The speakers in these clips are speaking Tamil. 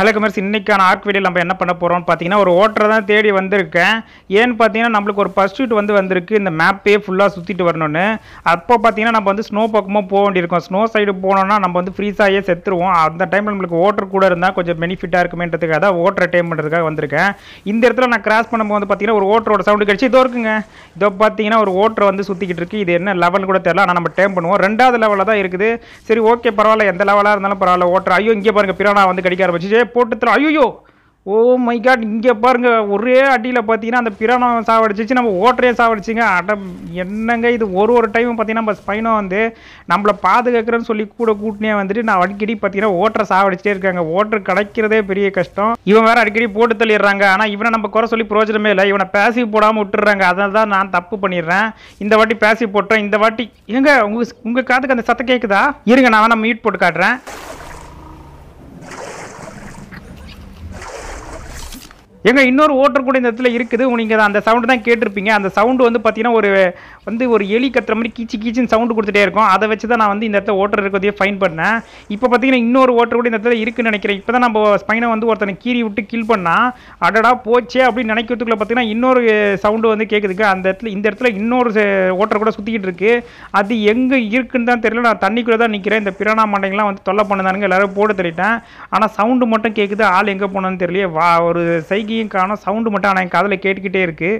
வெல்கம் மிஸ் இன்னைக்கான ஆர்க் வீடியோ நம்ம என்ன பண்ண போகிறோம்னு பார்த்தீங்கன்னா ஒரு ஓட்டரை தான் தேடி வந்திருக்கேன் ஏன்னு பார்த்தீங்கன்னா நம்மளுக்கு ஒரு பர்ஸ்யூட் வந்து வந்திருக்கு இந்த மேப்பே ஃபுல்லாக சுற்றிட்டு வரணும்னு அப்போ பார்த்தீங்கன்னா நம்ம வந்து ஸ்னோ பக்கமாக போக வேண்டியிருக்கும் ஸ்னோ சைடு போனோம்னா நம்ம வந்து ஃப்ரீஸ் ஆகியே செத்துருவோம் அந்த டைமில் நம்மளுக்கு ஓட்டர் கூட இருந்தால் கொஞ்சம் பெனிஃபிட்டாக இருக்குமேன்றதுக்காக தான் ஓட்டர் டைம் பண்ணுறதுக்காக வந்திருக்கேன் இந்த இடத்துல நான் கிராஸ் பண்ணும்போது பார்த்தீங்கன்னா ஒரு ஓட்டரோட சவுண்டு கிடச்சி இதோ இருக்குங்க இதோ பார்த்தீங்கன்னா ஒரு ஓட்டர் வந்து சுற்றிக்கிட்டு இருக்கு இது என்ன லெவல் கூட தெரியல ஆனால் நம்ம டைம் பண்ணுவோம் ரெண்டாவது லெவலில் தான் இருக்குது சரி ஓகே பரவாயில்ல எந்த லெவலாக இருந்தாலும் பரவாயில்ல ஓட்டர் ஐயோ இங்கே பாருங்க பிரானா வந்து கடிக்க ஆரம்பிச்சு போட்டு தரோம் ஐயோ ஓ மை காட் இங்கே பாருங்க ஒரே அடியில் பார்த்தீங்கன்னா அந்த பிரானா சாவடிச்சிச்சு நம்ம ஓட்டரே சாவடிச்சிங்க அட என்னங்க இது ஒரு ஒரு டைம் பார்த்தீங்கன்னா நம்ம ஸ்பைனோ வந்து நம்மளை பாதுகாக்கிறேன்னு சொல்லி கூட கூட்டினே வந்துட்டு நான் அடிக்கடி பார்த்தீங்கன்னா ஓட்டரை சாவடிச்சிட்டே இருக்காங்க ஓட்டர் கிடைக்கிறதே பெரிய கஷ்டம் இவன் வேற அடிக்கடி போட்டு தள்ளிடுறாங்க ஆனால் இவனை நம்ம குறை சொல்லி பிரயோஜனமே இல்லை இவனை பேசிவ் போடாமல் விட்டுறாங்க அதனால தான் நான் தப்பு பண்ணிடுறேன் இந்த வாட்டி பேசிவ் போட்டேன் இந்த வாட்டி ஏங்க உங்க உங்க காதுக்கு அந்த சத்தம் கேட்குதா இருங்க நான் வேணா மியூட் போட்டு காட்டுறேன் எங்க இன்னொரு ஓட்டர் கூட இந்த இடத்துல இருக்குது நீங்கள் அந்த சவுண்டு தான் கேட்டிருப்பீங்க அந்த சவுண்டு வந்து பார்த்தீங்கன்னா ஒரு வந்து ஒரு எலி கத்துற மாதிரி கீச்சு கீச்சுன்னு சவுண்டு கொடுத்துட்டே இருக்கும் அதை வச்சு தான் நான் வந்து இந்த இடத்துல ஓட்டர் இருக்கிறதையே ஃபைன் பண்ணேன் இப்போ பார்த்தீங்கன்னா இன்னொரு ஓட்டர் கூட இந்த இடத்துல இருக்குன்னு நினைக்கிறேன் இப்போ தான் நம்ம ஸ்பைனை வந்து ஒருத்தனை கீறி விட்டு கில் பண்ணா அடடா போச்சே அப்படின்னு நினைக்கிறதுக்குள்ள பார்த்தீங்கன்னா இன்னொரு சவுண்டு வந்து கேட்குதுக்கு அந்த இடத்துல இந்த இடத்துல இன்னொரு ஓட்டர் கூட சுற்றிக்கிட்டு இருக்கு அது எங்கே இருக்குன்னு தான் தெரியல நான் தண்ணிக்குள்ளே தான் நிற்கிறேன் இந்த பிரானா மண்டைங்கெல்லாம் வந்து தொல்லை பண்ணுதானுங்க எல்லாரும் போட்டு தள்ளிட்டேன் ஆனால் சவுண்டு மட்டும் கேட்குது ஆள் எங்கே போனோன்னு தெரியல வா ஒரு சைகையும் காணும் சவுண்டு மட்டும் ஆனால் என் காதில் கேட்டுக்கிட்டே இருக்குது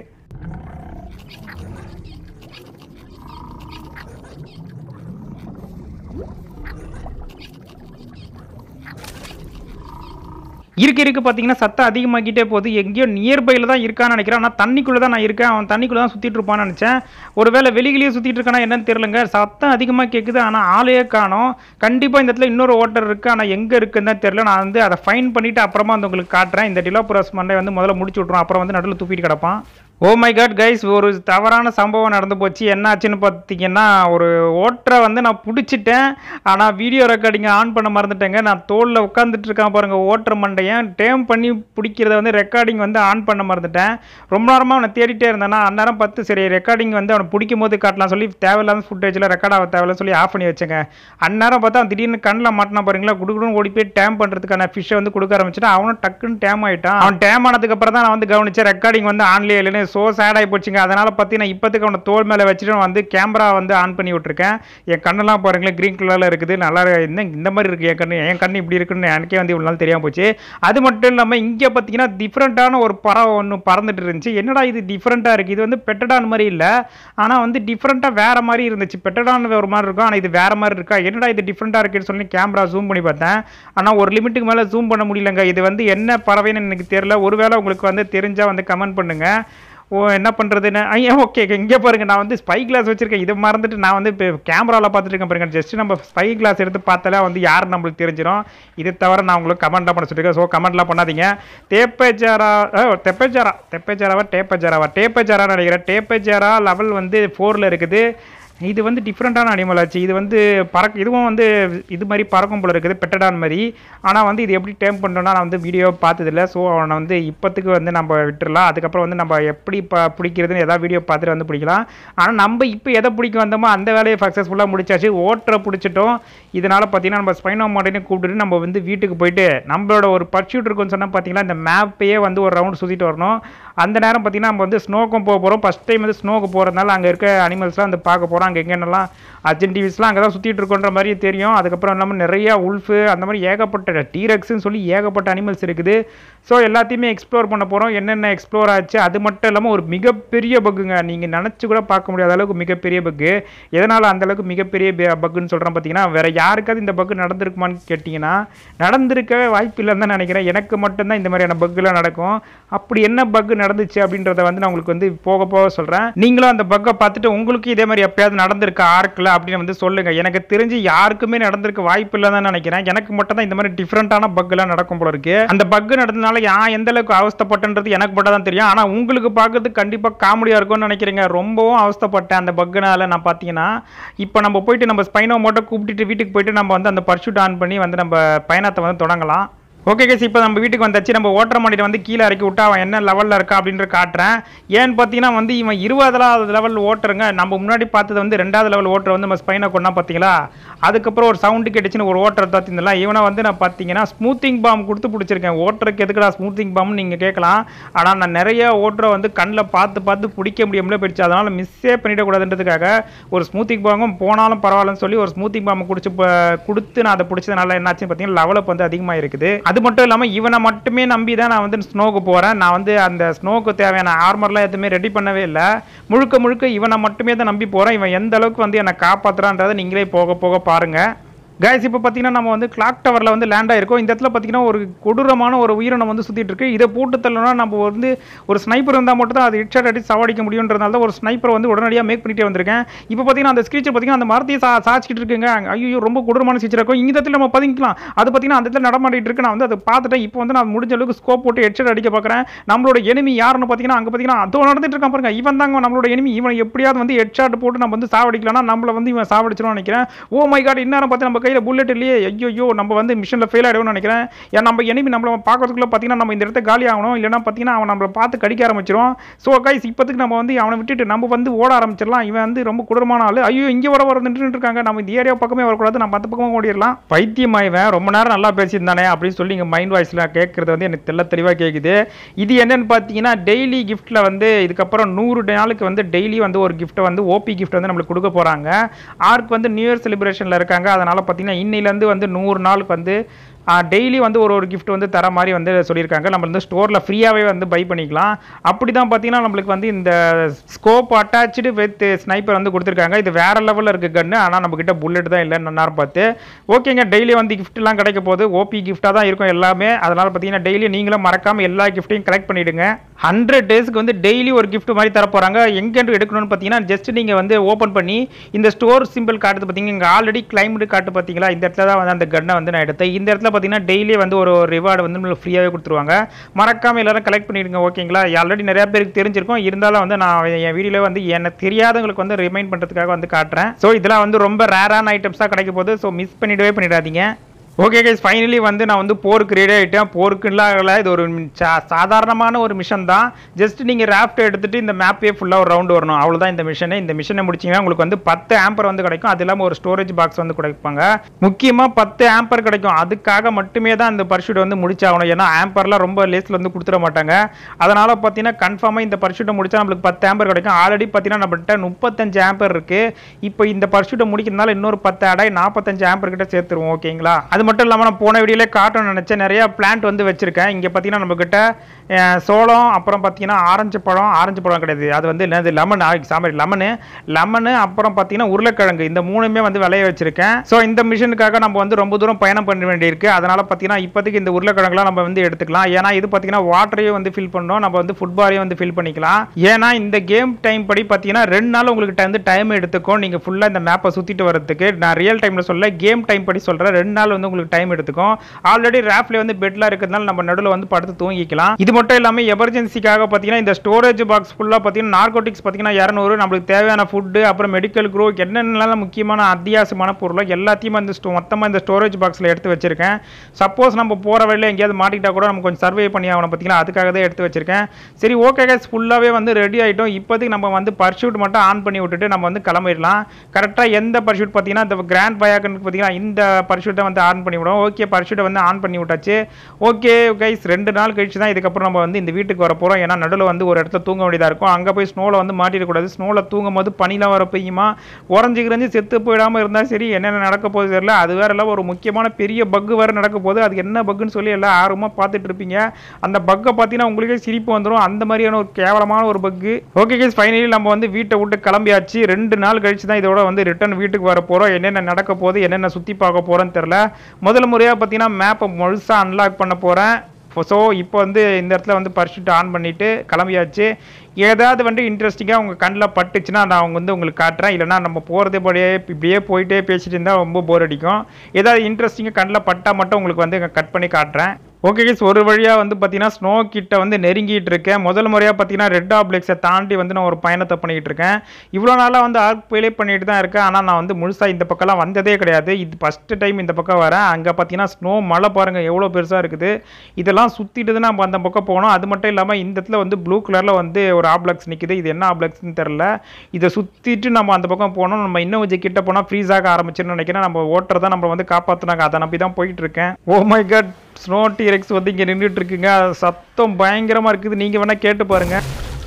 இருக்க இருக்க பார்த்தீங்கன்னா சத்தம் அதிகமாக்கிட்டே போகுது எங்கேயோ நியர்பையில் தான் இருக்கான்னு நினைக்கிறேன் ஆனால் தண்ணிக்குள்ளே தான் நான் இருக்கேன் அவன் தண்ணிக்குள்ளே தான் சுற்றிட்டு இருப்பான்னு நினச்சேன் ஒருவேளை வெளியிலேயே சுற்றிட்டு இருக்கானா என்னன்னு தெரியலங்க சத்தம் அதிகமாக கேட்குது ஆனால் ஆளையே காணோம் கண்டிப்பாக இந்த இடத்துல இன்னொரு ஓட்டர் இருக்குது ஆனால் எங்கே இருக்குன்னு தான் தெரியல நான் வந்து அதை ஃபைன் பண்ணிவிட்டு அப்புறமா வந்து உங்களுக்கு காட்டுறேன் இந்த டிலோபுரஸ் மண்டை வந்து முதல்ல முடிச்சு விட்ருவோம் அப்புறம் வந்து நடுவில் துப்பிட்டு கிடப்பான் ஓ மை காட் கைஸ் ஒரு தவறான சம்பவம் நடந்து போச்சு என்ன ஆச்சுன்னு பார்த்தீங்கன்னா ஒரு ஓட்டரை வந்து நான் பிடிச்சிட்டேன் ஆனால் வீடியோ ரெக்கார்டிங் ஆன் பண்ண மறந்துட்டேங்க நான் தோளில் உட்காந்துட்டு இருக்கேன் பாருங்கள் ஓட்டர் மண்டையன் டேம் பண்ணி பிடிக்கிறத வந்து ரெக்கார்டிங் வந்து ஆன் பண்ண மறந்துட்டேன் ரொம்ப நேரமாக அவனை தேடிட்டே இருந்தேன்னா அந்நேரம் பார்த்து சரி ரெக்கார்டிங் வந்து அவனை பிடிக்கும் போது காட்டலாம் சொல்லி தேவையில்லாத ஃபுட்டேஜில் ரெக்கார்ட் ஆக தேவையில்ல சொல்லி ஆஃப் பண்ணி வச்சேங்க அந்நேரம் பார்த்தா அவன் திடீர்னு கண்ணில் மாட்டினா பாருங்களா குடுக்குன்னு ஓடி போய் டேம் பண்ணுறதுக்கான ஃபிஷ்ஷை வந்து கொடுக்க ஆரம்பிச்சுட்டு அவனும் டக்குன்னு டேம் ஆகிட்டான் அவன் டேம் ஆனதுக்கு அப்புறம் தான் நான் வந்து கவனிச்சேன் ரெக்கார்டிங் வந்து ஆன்லேயே இல்லைன்னு ஸோ சேட் ஆகி போச்சுங்க அதனால் பார்த்தீங்கன்னா இப்போத்துக்கு அவனை தோல் மேலே வச்சுட்டு நான் வந்து கேமரா வந்து ஆன் பண்ணி விட்ருக்கேன் என் கண்ணெல்லாம் பாருங்களேன் க்ரீன் கலரில் இருக்குது நல்லா இந்த இந்த மாதிரி இருக்குது என் கண்ணு என் கண்ணு இப்படி இருக்குன்னு எனக்கே வந்து இவ்வளோ நாள் தெரியாமல் போச்சு அது மட்டும் இல்லாமல் இங்கே பார்த்தீங்கன்னா டிஃப்ரெண்ட்டான ஒரு பறவை ஒன்று பறந்துட்டு இருந்துச்சு என்னடா இது டிஃப்ரெண்ட்டாக இருக்குது இது வந்து பெட்டடான் மாதிரி இல்லை ஆனால் வந்து டிஃப்ரெண்ட்டாக வேறு மாதிரி இருந்துச்சு பெட்டடான் ஒரு மாதிரி இருக்கும் ஆனால் இது வேறு மாதிரி இருக்கா என்னடா இது டிஃப்ரெண்ட்டாக இருக்குன்னு சொல்லி கேமரா ஜூம் பண்ணி பார்த்தேன் ஆனால் ஒரு லிமிட்டுக்கு மேலே ஜூம் பண்ண முடியலங்க இது வந்து என்ன பறவைன்னு எனக்கு தெரியல ஒருவேளை உங்களுக்கு வந்து தெரிஞ்சால் வந்து கமெண்ட் பண்ணுங்கள் ஓ என்ன பண்ணுறதுன்னு ஐயா ஓகே இங்கே பாருங்க நான் வந்து ஸ்பை கிளாஸ் வச்சிருக்கேன் இதை மறந்துட்டு நான் வந்து இப்போ கேமராவில் பார்த்துட்டு இருக்கேன் பாருங்க ஜஸ்ட் நம்ம ஸ்பை கிளாஸ் எடுத்து பார்த்தாலே வந்து யார் நம்மளுக்கு தெரிஞ்சிடும் இது தவிர நான் உங்களுக்கு கமெண்ட்லாம் பண்ண சொல்லியிருக்கேன் ஸோ கமெண்ட்லாம் பண்ணாதீங்க தேப்பேஜாரா தெப்பேஜாரா தெப்பேஜாராவா டேப்பேஜாராவா டேப்பேஜாரான்னு நினைக்கிறேன் டேப்பேஜாரா லெவல் வந்து ஃபோரில் இருக்குது இது வந்து டிஃப்ரெண்ட்டான அனிமல் ஆச்சு இது வந்து பறக்க இதுவும் வந்து இது மாதிரி பறக்கும் போல இருக்குது பெட்டடான் மாதிரி ஆனால் வந்து இது எப்படி டேம் பண்ணோன்னா நான் வந்து வீடியோ பார்த்ததில்ல ஸோ அவனை வந்து இப்போத்துக்கு வந்து நம்ம விட்டுறலாம் அதுக்கப்புறம் வந்து நம்ம எப்படி ப பிடிக்கிறதுன்னு எதாவது வீடியோ பார்த்துட்டு வந்து பிடிக்கலாம் ஆனால் நம்ம இப்போ எதை பிடிக்க வந்தோமோ அந்த வேலையை சக்ஸஸ்ஃபுல்லாக முடிச்சாச்சு ஓட்டரை பிடிச்சிட்டோம் இதனால் பார்த்தீங்கன்னா நம்ம ஸ்பைனோ மாடலையும் கூப்பிட்டுட்டு நம்ம வந்து வீட்டுக்கு போயிட்டு நம்மளோட ஒரு பர்ச்சூட் இருக்குன்னு சொன்னால் பார்த்தீங்கன்னா இந்த மேப்பையே வந்து ஒரு ரவுண்ட் சுற்றிட்டு வரணும் அந்த நேரம் பார்த்தீங்கன்னா நம்ம வந்து ஸ்னோக்கும் போக போகிறோம் ஃபஸ்ட் டைம் வந்து ஸ்னோக்கு போகிறதுனால அங்கே இருக்க அனிமல்ஸ்லாம் வந்து பார்க்க போகிறோம் அங்கே எங்கென்னலாம் அர்ஜென்டிவிஸ்லாம் அங்கே தான் சுற்றிட்டு இருக்கோன்ற மாதிரி தெரியும் அதுக்கப்புறம் இல்லாமல் நிறையா உல்ஃபு அந்த மாதிரி ஏகப்பட்ட டீரக்ஸ்ன்னு சொல்லி ஏகப்பட்ட அனிமல்ஸ் இருக்குது ஸோ எல்லாத்தையுமே எக்ஸ்ப்ளோர் பண்ண போகிறோம் என்னென்ன எக்ஸ்ப்ளோர் ஆச்சு அது மட்டும் இல்லாமல் ஒரு மிகப்பெரிய பக்குங்க நீங்கள் நினச்சி கூட பார்க்க முடியாத அளவுக்கு மிகப்பெரிய பக்கு எதனால் அந்த அளவுக்கு மிகப்பெரிய பக்குன்னு சொல்கிறேன் பார்த்தீங்கன்னா வேறு யாருக்காவது இந்த பக்கு நடந்திருக்குமான்னு கேட்டிங்கன்னா நடந்திருக்கவே வாய்ப்பு இல்லைன்னு தான் நினைக்கிறேன் எனக்கு மட்டும்தான் இந்த மாதிரியான பக்குலாம் நடக்கும் அப்படி என்ன பக்கு நடந்துச்சு அப்படின்றத வந்து நான் உங்களுக்கு வந்து போக போக சொல்கிறேன் நீங்களும் அந்த பக்கை பார்த்துட்டு உங்களுக்கு இதே மாதிரி எப்பயாவது நடந்திருக்க ஆர்க்கில் அப்படின்னு வந்து சொல்லுங்கள் எனக்கு தெரிஞ்சு யாருக்குமே நடந்திருக்க வாய்ப்பு இல்லை தான் நினைக்கிறேன் எனக்கு மட்டும் தான் இந்த மாதிரி டிஃப்ரெண்ட்டான பக்குலாம் நடக்கும் போல இருக்கு அந்த பக்கு நடந்ததுனால நான் எந்த அளவுக்கு அவஸ்தப்பட்டேன்றது எனக்கு மட்டும் தான் தெரியும் ஆனால் உங்களுக்கு பார்க்கறதுக்கு கண்டிப்பாக காமெடியாக இருக்கும்னு நினைக்கிறேங்க ரொம்பவும் அவஸ்தப்பட்டேன் அந்த பக்குனால நான் பார்த்தீங்கன்னா இப்போ நம்ம போயிட்டு நம்ம ஸ்பைனோ மட்டும் கூப்பிட்டுட்டு வீட்டுக்கு போயிட்டு நம்ம வந்து அந்த பர்ஷூட் ஆன் பண்ணி வந்து நம்ம பயணத்தை வந்து தொடங்கலாம் ஓகே கேஸ் இப்போ நம்ம வீட்டுக்கு வந்தாச்சு நம்ம ஓட்டர் மாடியில் வந்து கீழே இறக்கி விட்டா அவன் என்ன லெவலில் இருக்கா அப்படின்ற காட்டுறேன் ஏன்னு பார்த்தீங்கன்னா வந்து இவன் இருபதாவது லெவல் ஓட்டுருங்க நம்ம முன்னாடி பார்த்தது வந்து ரெண்டாவது லெவல் ஓட்டர் வந்து நம்ம ஸ்பைனை கொண்டா பார்த்தீங்களா அதுக்கப்புறம் ஒரு சவுண்டு கேட்டுச்சுன்னு ஒரு ஓட்டர் பார்த்தீங்களா இவனை வந்து நான் பார்த்தீங்கன்னா ஸ்மூத்திங் பாம் கொடுத்து பிடிச்சிருக்கேன் ஓட்டருக்கு எதுக்குடா ஸ்மூத்திங் பாம்னு நீங்கள் கேட்கலாம் ஆனால் நான் நிறைய ஓட்டரை வந்து கண்ணில் பார்த்து பார்த்து பிடிக்க முடியாமலே போயிடுச்சு அதனால் மிஸ்ஸே பண்ணிடக்கூடாதுன்றதுக்காக ஒரு ஸ்மூத்திங் பாம்பும் போனாலும் பரவாயில்லன்னு சொல்லி ஒரு ஸ்மூத்திங் பாம்பு குடிச்சு ப- கொடுத்து நான் அதை பிடிச்சதுனால என்னாச்சுன்னு பார்த்தீங்கன்னா லெவலப் வந்து அதிகமாக இருக்குது அது மட்டும் இல்லாமல் இவனை மட்டுமே நம்பி தான் நான் வந்து ஸ்னோக்கு போகிறேன் நான் வந்து அந்த ஸ்னோக்கு தேவையான ஆர்மர்லாம் எதுவுமே ரெடி பண்ணவே இல்லை முழுக்க முழுக்க இவனை மட்டுமே தான் நம்பி போகிறேன் இவன் எந்த அளவுக்கு வந்து என்னை காப்பாற்றுறான்றதை நீங்களே போக போக பாருங்கள் கைஸ் இப்போ பார்த்தீங்கன்னா நம்ம வந்து கிளாக் டவரில் வந்து லேண்ட் ஆயிருக்கோம் இந்த இடத்துல பார்த்தீங்கன்னா ஒரு கொடூரமான ஒரு உயிரினம் வந்து சுற்றிட்டு இருக்கு இதை போட்டு தள்ளனா நம்ம வந்து ஒரு ஸ்னைப்பர் இருந்தால் மட்டும் தான் அது ஹெட்ஷாட் அடிச்சு சாவடிக்க முடியுன்றதுனால தான் ஒரு ஸ்னைப்பர் வந்து உடனடியாக மேக் பண்ணிட்டே வந்திருக்கேன் இப்போ பார்த்தீங்கன்னா அந்த ஸ்க்ரீச்சர் பார்த்தீங்கன்னா அந்த மரத்தையே சா சாச்சிக்கிட்டு இருக்குங்க ஐயோ ரொம்ப கொடூரமான ஸ்க்ரீச்சர் இருக்கும் இந்த இடத்துல நம்ம பதுங்கிக்கலாம் அது பார்த்தீங்கன்னா அந்த இடத்துல நடமாடிட்டு இருக்கு நான் வந்து அதை பார்த்துட்டேன் இப்போ வந்து நான் முடிஞ்ச அளவுக்கு ஸ்கோப் போட்டு ஹெட்ஷாட் அடிக்க பார்க்குறேன் நம்மளோட enemy யாருன்னு பார்த்தீங்கன்னா அங்கே பார்த்தீங்கன்னா அதோ நடந்துட்டு இருக்கான் பாருங்க இவன் தாங்க நம்மளோட enemy இவன் எப்படியாவது வந்து ஹெட்ஷாட் போட்டு நம்ம வந்து சாவடிக்கலாம்னா நம்மள வந்து இவன் சாவடிச்சிருவான்னு நினைக்கிறேன் ஓ மை காட் இந்நேரம் பார்த்து நம்ம கையில் புல்லட் இல்லையே ஐயோ நம்ம வந்து மிஷனில் ஃபெயில் ஆகிடும்னு நினைக்கிறேன் ஏன் நம்ம enemy நம்மள பார்க்கறதுக்குள்ள பார்த்தீங்கன்னா நம்ம இந்த இடத்த காலி ஆகணும் இல்லைன்னா பார்த்தீங்கன்னா அவன் நம்மளை பார்த்து கடிக்க ஆரம்பிச்சிரும் ஸோ கைஸ் இப்போதைக்கு நம்ம வந்து அவனை விட்டுட்டு நம்ம வந்து ஓட ஆரம்பிச்சிடலாம் இவன் வந்து ரொம்ப கொடூரமான ஆள் ஐயோ இங்கே வர வர நின்றுட்டு இருக்காங்க நம்ம இந்த ஏரியா பக்கமே வரக்கூடாது நம்ம அந்த பக்கமாக ஓடிடலாம் பைத்தியமா இவன் ரொம்ப நேரம் நல்லா பேசியிருந்தானே அப்படின்னு சொல்லி இங்கே மைண்ட் வாய்ஸில் கேட்குறது வந்து எனக்கு தெள்ள தெளிவாக கேட்குது இது என்னன்னு பார்த்தீங்கன்னா டெய்லி கிஃப்ட்டில் வந்து இதுக்கப்புறம் நூறு நாளுக்கு வந்து டெய்லி வந்து ஒரு கிஃப்ட்டை வந்து ஓபி கிஃப்ட் வந்து நம்மளுக்கு கொடுக்க போகிறாங்க ஆர்க் வந்து நியூ இயர் செலிப்ரேஷனில் இருக்காங்க அதனால் பார்த்தீங்கன்னா இன்னையிலேருந்து வந்து நூறு நாளுக்கு வந்து டெய்லி வந்து ஒரு ஒரு gift வந்து தர மாதிரி வந்து சொல்லியிருக்காங்க நம்ம வந்து ஸ்டோரில் ஃப்ரீயாகவே வந்து பை பண்ணிக்கலாம் அப்படி தான் பார்த்தீங்கன்னா நம்மளுக்கு வந்து இந்த ஸ்கோப் அட்டாச்சு வித் ஸ்னைப்பர் வந்து கொடுத்துருக்காங்க இது வேற லெவலில் இருக்குது கன்று ஆனால் நம்மக்கிட்ட புல்லட் தான் இல்லைன்னு நேரம் பார்த்து ஓகேங்க டெய்லி வந்து கிஃப்ட்லாம் கிடைக்க போகுது ஓபி கிஃப்ட்டாக தான் இருக்கும் எல்லாமே அதனால் பார்த்தீங்கன்னா டெய்லி நீங்களும் மறக்காமல் எல்லா கிஃப்ட்டையும் கலெக்ட் பண்ணிவிடுங்க ஹண்ட்ரட் டேஸ்க்கு வந்து டெய்லி ஒரு gift மாதிரி தர போகிறாங்க எங்கேருந்து எடுக்கணும்னு பார்த்தீங்கன்னா ஜஸ்ட் நீங்கள் வந்து ஓப்பன் பண்ணி இந்த ஸ்டோர் சிம்பிள் காட்டுது பார்த்தீங்க இங்கே ஆல்ரெடி கிளைம்டு காட்டு பார்த்தீங்களா இந்த இடத்துல தான் வந்து அந்த கன்னை வந்து நான் எடுத்தேன் இந்த இடத்துல பார்த்தீங்கன்னா டெய்லி வந்து ஒரு ரிவார்டு வந்து நம்மளுக்கு ஃப்ரீயாகவே கொடுத்துருவாங்க மறக்காமல் எல்லாரும் கலெக்ட் பண்ணிடுங்க ஓகேங்களா ஆல்ரெடி நிறைய பேருக்கு தெரிஞ்சிருக்கும் இருந்தாலும் வந்து நான் என் வீடியோவில் வந்து எனக்கு தெரியாதவங்களுக்கு வந்து ரிமைண்ட் பண்ணுறதுக்காக வந்து காட்டுறேன் ஸோ இதெல்லாம் வந்து ரொம்ப ரேரான ஐட்டம்ஸ் தான் கிடைக்க போகுது ஸோ மிஸ் பண்ணிடவே பண்ணிடாதீங்க ஓகே கைஸ் ஃபைனலி வந்து நான் வந்து போருக்கு ரெடி ஆகிட்டேன் போருக்குலாம் ஆகல இது ஒரு சா- சாதாரணமான ஒரு மிஷன் தான் ஜஸ்ட் நீங்கள் ராஃப்ட் எடுத்துட்டு இந்த மேப்பே ஃபுல்லாக ஒரு ரவுண்டு வரணும் அவ்வளோதான் இந்த மிஷனு இந்த மிஷனை முடிச்சிங்கன்னா உங்களுக்கு வந்து பத்து ஆம்பர் வந்து கிடைக்கும் அது இல்லாமல் ஒரு ஸ்டோரேஜ் பாக்ஸ் வந்து கிடைப்பாங்க முக்கியமாக பத்து ஆம்பர் கிடைக்கும் அதுக்காக மட்டுமே தான் இந்த பர்ஷூட் வந்து முடிச்சாகணும் ஏன்னா ஆம்பர்லாம் ரொம்ப லேஸில் வந்து கொடுத்துட மாட்டாங்க அதனால் பார்த்தீங்கன்னா கன்ஃபார்மாக இந்த பர்ஷூட்டை முடிச்சா நம்மளுக்கு பத்து ஆம்பர் கிடைக்கும் ஆல்ரெடி பார்த்தீங்கன்னா நம்மகிட்ட முப்பத்தஞ்சு ஆம்பர் இருக்குது இப்போ இந்த பர்ஷூட்டை முடிக்கிறதுனால இன்னொரு பத்து அடாய் நாற்பத்தஞ்சு ஆம்பர் கிட்ட சேர்த்துருவோம் ஓகேங்களா அது மட்டும் இல்லாமல் நான் போன வீடியோலே காட்டணும்னு நினச்சேன் நிறைய பிளான்ட் வந்து வச்சிருக்கேன் இங்கே பார்த்தீங்கன்னா நம்மக்கிட்ட அஹ், சோளம் அப்புறம் பார்த்தீங்கன்னா ஆரஞ்சு பழம் ஆரஞ்சு பழம் கிடையாது அது வந்து என்னது லெமன் சாரி லெமனு லெமனு அப்புறம் பார்த்தீங்கன்னா உருளைக்கிழங்கு இந்த மூணுமே வந்து விளைய வச்சிருக்கேன் ஸோ இந்த மிஷனுக்காக நம்ம வந்து ரொம்ப தூரம் பயணம் பண்ண வேண்டியிருக்கு அதனால பார்த்தீங்கன்னா இப்போதைக்கு இந்த உருளைக்கிழங்குலாம் நம்ம வந்து எடுத்துக்கலாம் ஏன்னா இது பார்த்தீங்கன்னா வாட்டரையும் வந்து ஃபில் பண்ணோம் நம்ம வந்து ஃபுட்பாலையும் வந்து ஃபில் பண்ணிக்கலாம் ஏன்னா இந்த கேம் டைம் படி பார்த்தீங்கன்னா ரெண்டு நாள் உங்களுக்கு வந்து டைம் எடுத்துக்கும் நீங்கள் ஃபுல்லாக இந்த மேப்பை சுற்றிட்டு வரதுக்கு நான் ரியல் டைமில் சொல்ல கேம் டைம் படி சொல்கிறேன் ரெண்டு நாள் வந்து உங்களுக்கு டைம் எடுத்துக்கும் ஆல்ரெடி ரேப்ல வந்து பெட்லாம் இருக்கிறதுனால நம்ம நடுவில் வந்து படுத்து தூங்கிக்கலாம் இது மட்டும் இல்லாமல் எமர்ஜென்சிக்காக பார்த்தீங்கன்னா இந்த ஸ்டோரேஜ் பாக்ஸ் ஃபுல்லாக பார்த்தீங்கன்னா நார்கோட்டிக்ஸ் பார்த்தீங்கன்னா இரநூறு நம்மளுக்கு தேவையான ஃபுட்டு அப்புறம் மெடிக்கல் க்ரோ என்னென்னலாம் முக்கியமான அத்தியாவசியமான பொருளோ எல்லாத்தையும் இந்த ஸ்டோ மொத்தமாக இந்த ஸ்டோரேஜ் பாக்ஸில் எடுத்து வச்சிருக்கேன் சப்போஸ் நம்ம போகிற வழியில் எங்கேயாவது மாட்டிக்கிட்டா கூட நம்ம கொஞ்சம் சர்வே பண்ணி ஆகணும் பார்த்தீங்களா அதுக்காக தான் எடுத்து வச்சிருக்கேன் சரி ஓகே கேஸ் ஃபுல்லாகவே வந்து ரெடி ஆகிட்டோம் இப்போதைக்கு நம்ம வந்து பர்ஷூட் மட்டும் ஆன் பண்ணி விட்டுட்டு நம்ம வந்து கிளம்பிடலாம் கரெக்டாக எந்த பர்ஷூட் பார்த்தீங்கன்னா இந்த கிராண்ட் பயாக்கனுக்கு பார்த்தீங்கன்னா இந்த பர்ஷூட்டை வந்து ஆன் பண்ணி விடும் ஓகே பர்ஷூட்டை வந்து ஆன் பண்ணி விட்டாச்சு ஓகே கைஸ் ரெண்டு நாள் கழிச்சு தான் இதுக்கப்புறம் நம்ம வந்து இந்த வீட்டுக்கு வர போகிறோம் ஏன்னா நடுவில் வந்து ஒரு இடத்துல தூங்க வேண்டியதாக இருக்கும் அங்கே போய் ஸ்னோவில் வந்து மாட்டிடக்கூடாது ஸ்னோவில் தூங்கும் போது பனிலாம் வர பெய்யுமா உறைஞ்சி கிரஞ்சி செத்து போயிடாமல் இருந்தால் சரி என்னென்ன நடக்க போகுது தெரியல அது வேற எல்லாம் ஒரு முக்கியமான பெரிய பக்கு வேறு நடக்க போகுது அது என்ன பக்குன்னு சொல்லி எல்லாம் ஆர்வமாக பார்த்துட்டு இருப்பீங்க அந்த பக்கை பார்த்தீங்கன்னா உங்களுக்கே சிரிப்பு வந்துடும் அந்த மாதிரியான ஒரு கேவலமான ஒரு பக்கு ஓகே கேஸ் ஃபைனலி நம்ம வந்து வீட்டை விட்டு கிளம்பியாச்சு ரெண்டு நாள் கழிச்சு தான் இதோட வந்து ரிட்டர்ன் வீட்டுக்கு வர போகிறோம் என்னென்ன நடக்க போகுது என்னென்ன சுற்றி பார்க்க போகிறோன்னு தெரில முதல் முறையாக பார்த்தீங்கன்னா மேப்பை முழுசாக அன்லாக் பண்ண போகிறேன் ஸோ இப்போ வந்து இந்த இடத்துல வந்து பர்ஷூட் ஆன் பண்ணிவிட்டு கிளம்பியாச்சு ஏதாவது வந்து இன்ட்ரெஸ்டிங்காக உங்கள் கண்ணில் பட்டுச்சுன்னா நான் அவங்க வந்து உங்களுக்கு காட்டுறேன் இல்லைனா நம்ம போகிறதே படியே இப்படியே போயிட்டே பேசிட்டு இருந்தால் ரொம்ப போர் அடிக்கும் ஏதாவது இன்ட்ரெஸ்டிங்காக கண்ணில் பட்டால் மட்டும் உங்களுக்கு வந்து கட் பண்ணி காட்டுறேன் ஓகே கைஸ் ஒரு வழியாக வந்து பார்த்தீங்கன்னா ஸ்னோ கிட்ட வந்து நெருங்கிட்டு இருக்கேன் முதல் முறையாக பார்த்தீங்கன்னா ரெட் ஆப்ளெக்ஸை தாண்டி வந்து நான் ஒரு பயணத்தை பண்ணிக்கிட்டு இருக்கேன் இவ்வளோ நாளாக வந்து ஆர்க் பிளே பண்ணிட்டு தான் இருக்கேன் ஆனால் நான் வந்து முழுசாக இந்த பக்கம்லாம் வந்ததே கிடையாது இது ஃபஸ்ட்டு டைம் இந்த பக்கம் வரேன் அங்கே பார்த்தீங்கன்னா ஸ்னோ மழை பாருங்கள் எவ்வளோ பெருசாக இருக்குது இதெல்லாம் சுற்றிட்டு தான் நம்ம அந்த பக்கம் போகணும் அது மட்டும் இல்லாமல் இந்த இடத்துல வந்து ப்ளூ கலரில் வந்து ஒரு ஆப்ளெக்ஸ் நிற்குது இது என்ன ஆப்ளெக்ஸ்னு தெரில இதை சுற்றிட்டு நம்ம அந்த பக்கம் போனோம் நம்ம இன்னும் கொஞ்சம் கிட்ட போனால் ஃப்ரீஸ் ஆக ஆரம்பிச்சிருன்னு நினைக்கிறேன் நம்ம ஓட்டர் தான் நம்ம வந்து காப்பாற்றினாங்க அதை நம்பி தான் போயிட்டு இருக்கேன் oh my god snow T rex வந்து இங்கே நின்றுட்டு இருக்குங்க அது சத்தம் பயங்கரமாக இருக்குது நீங்கள் வேணால் கேட்டு பாருங்கள்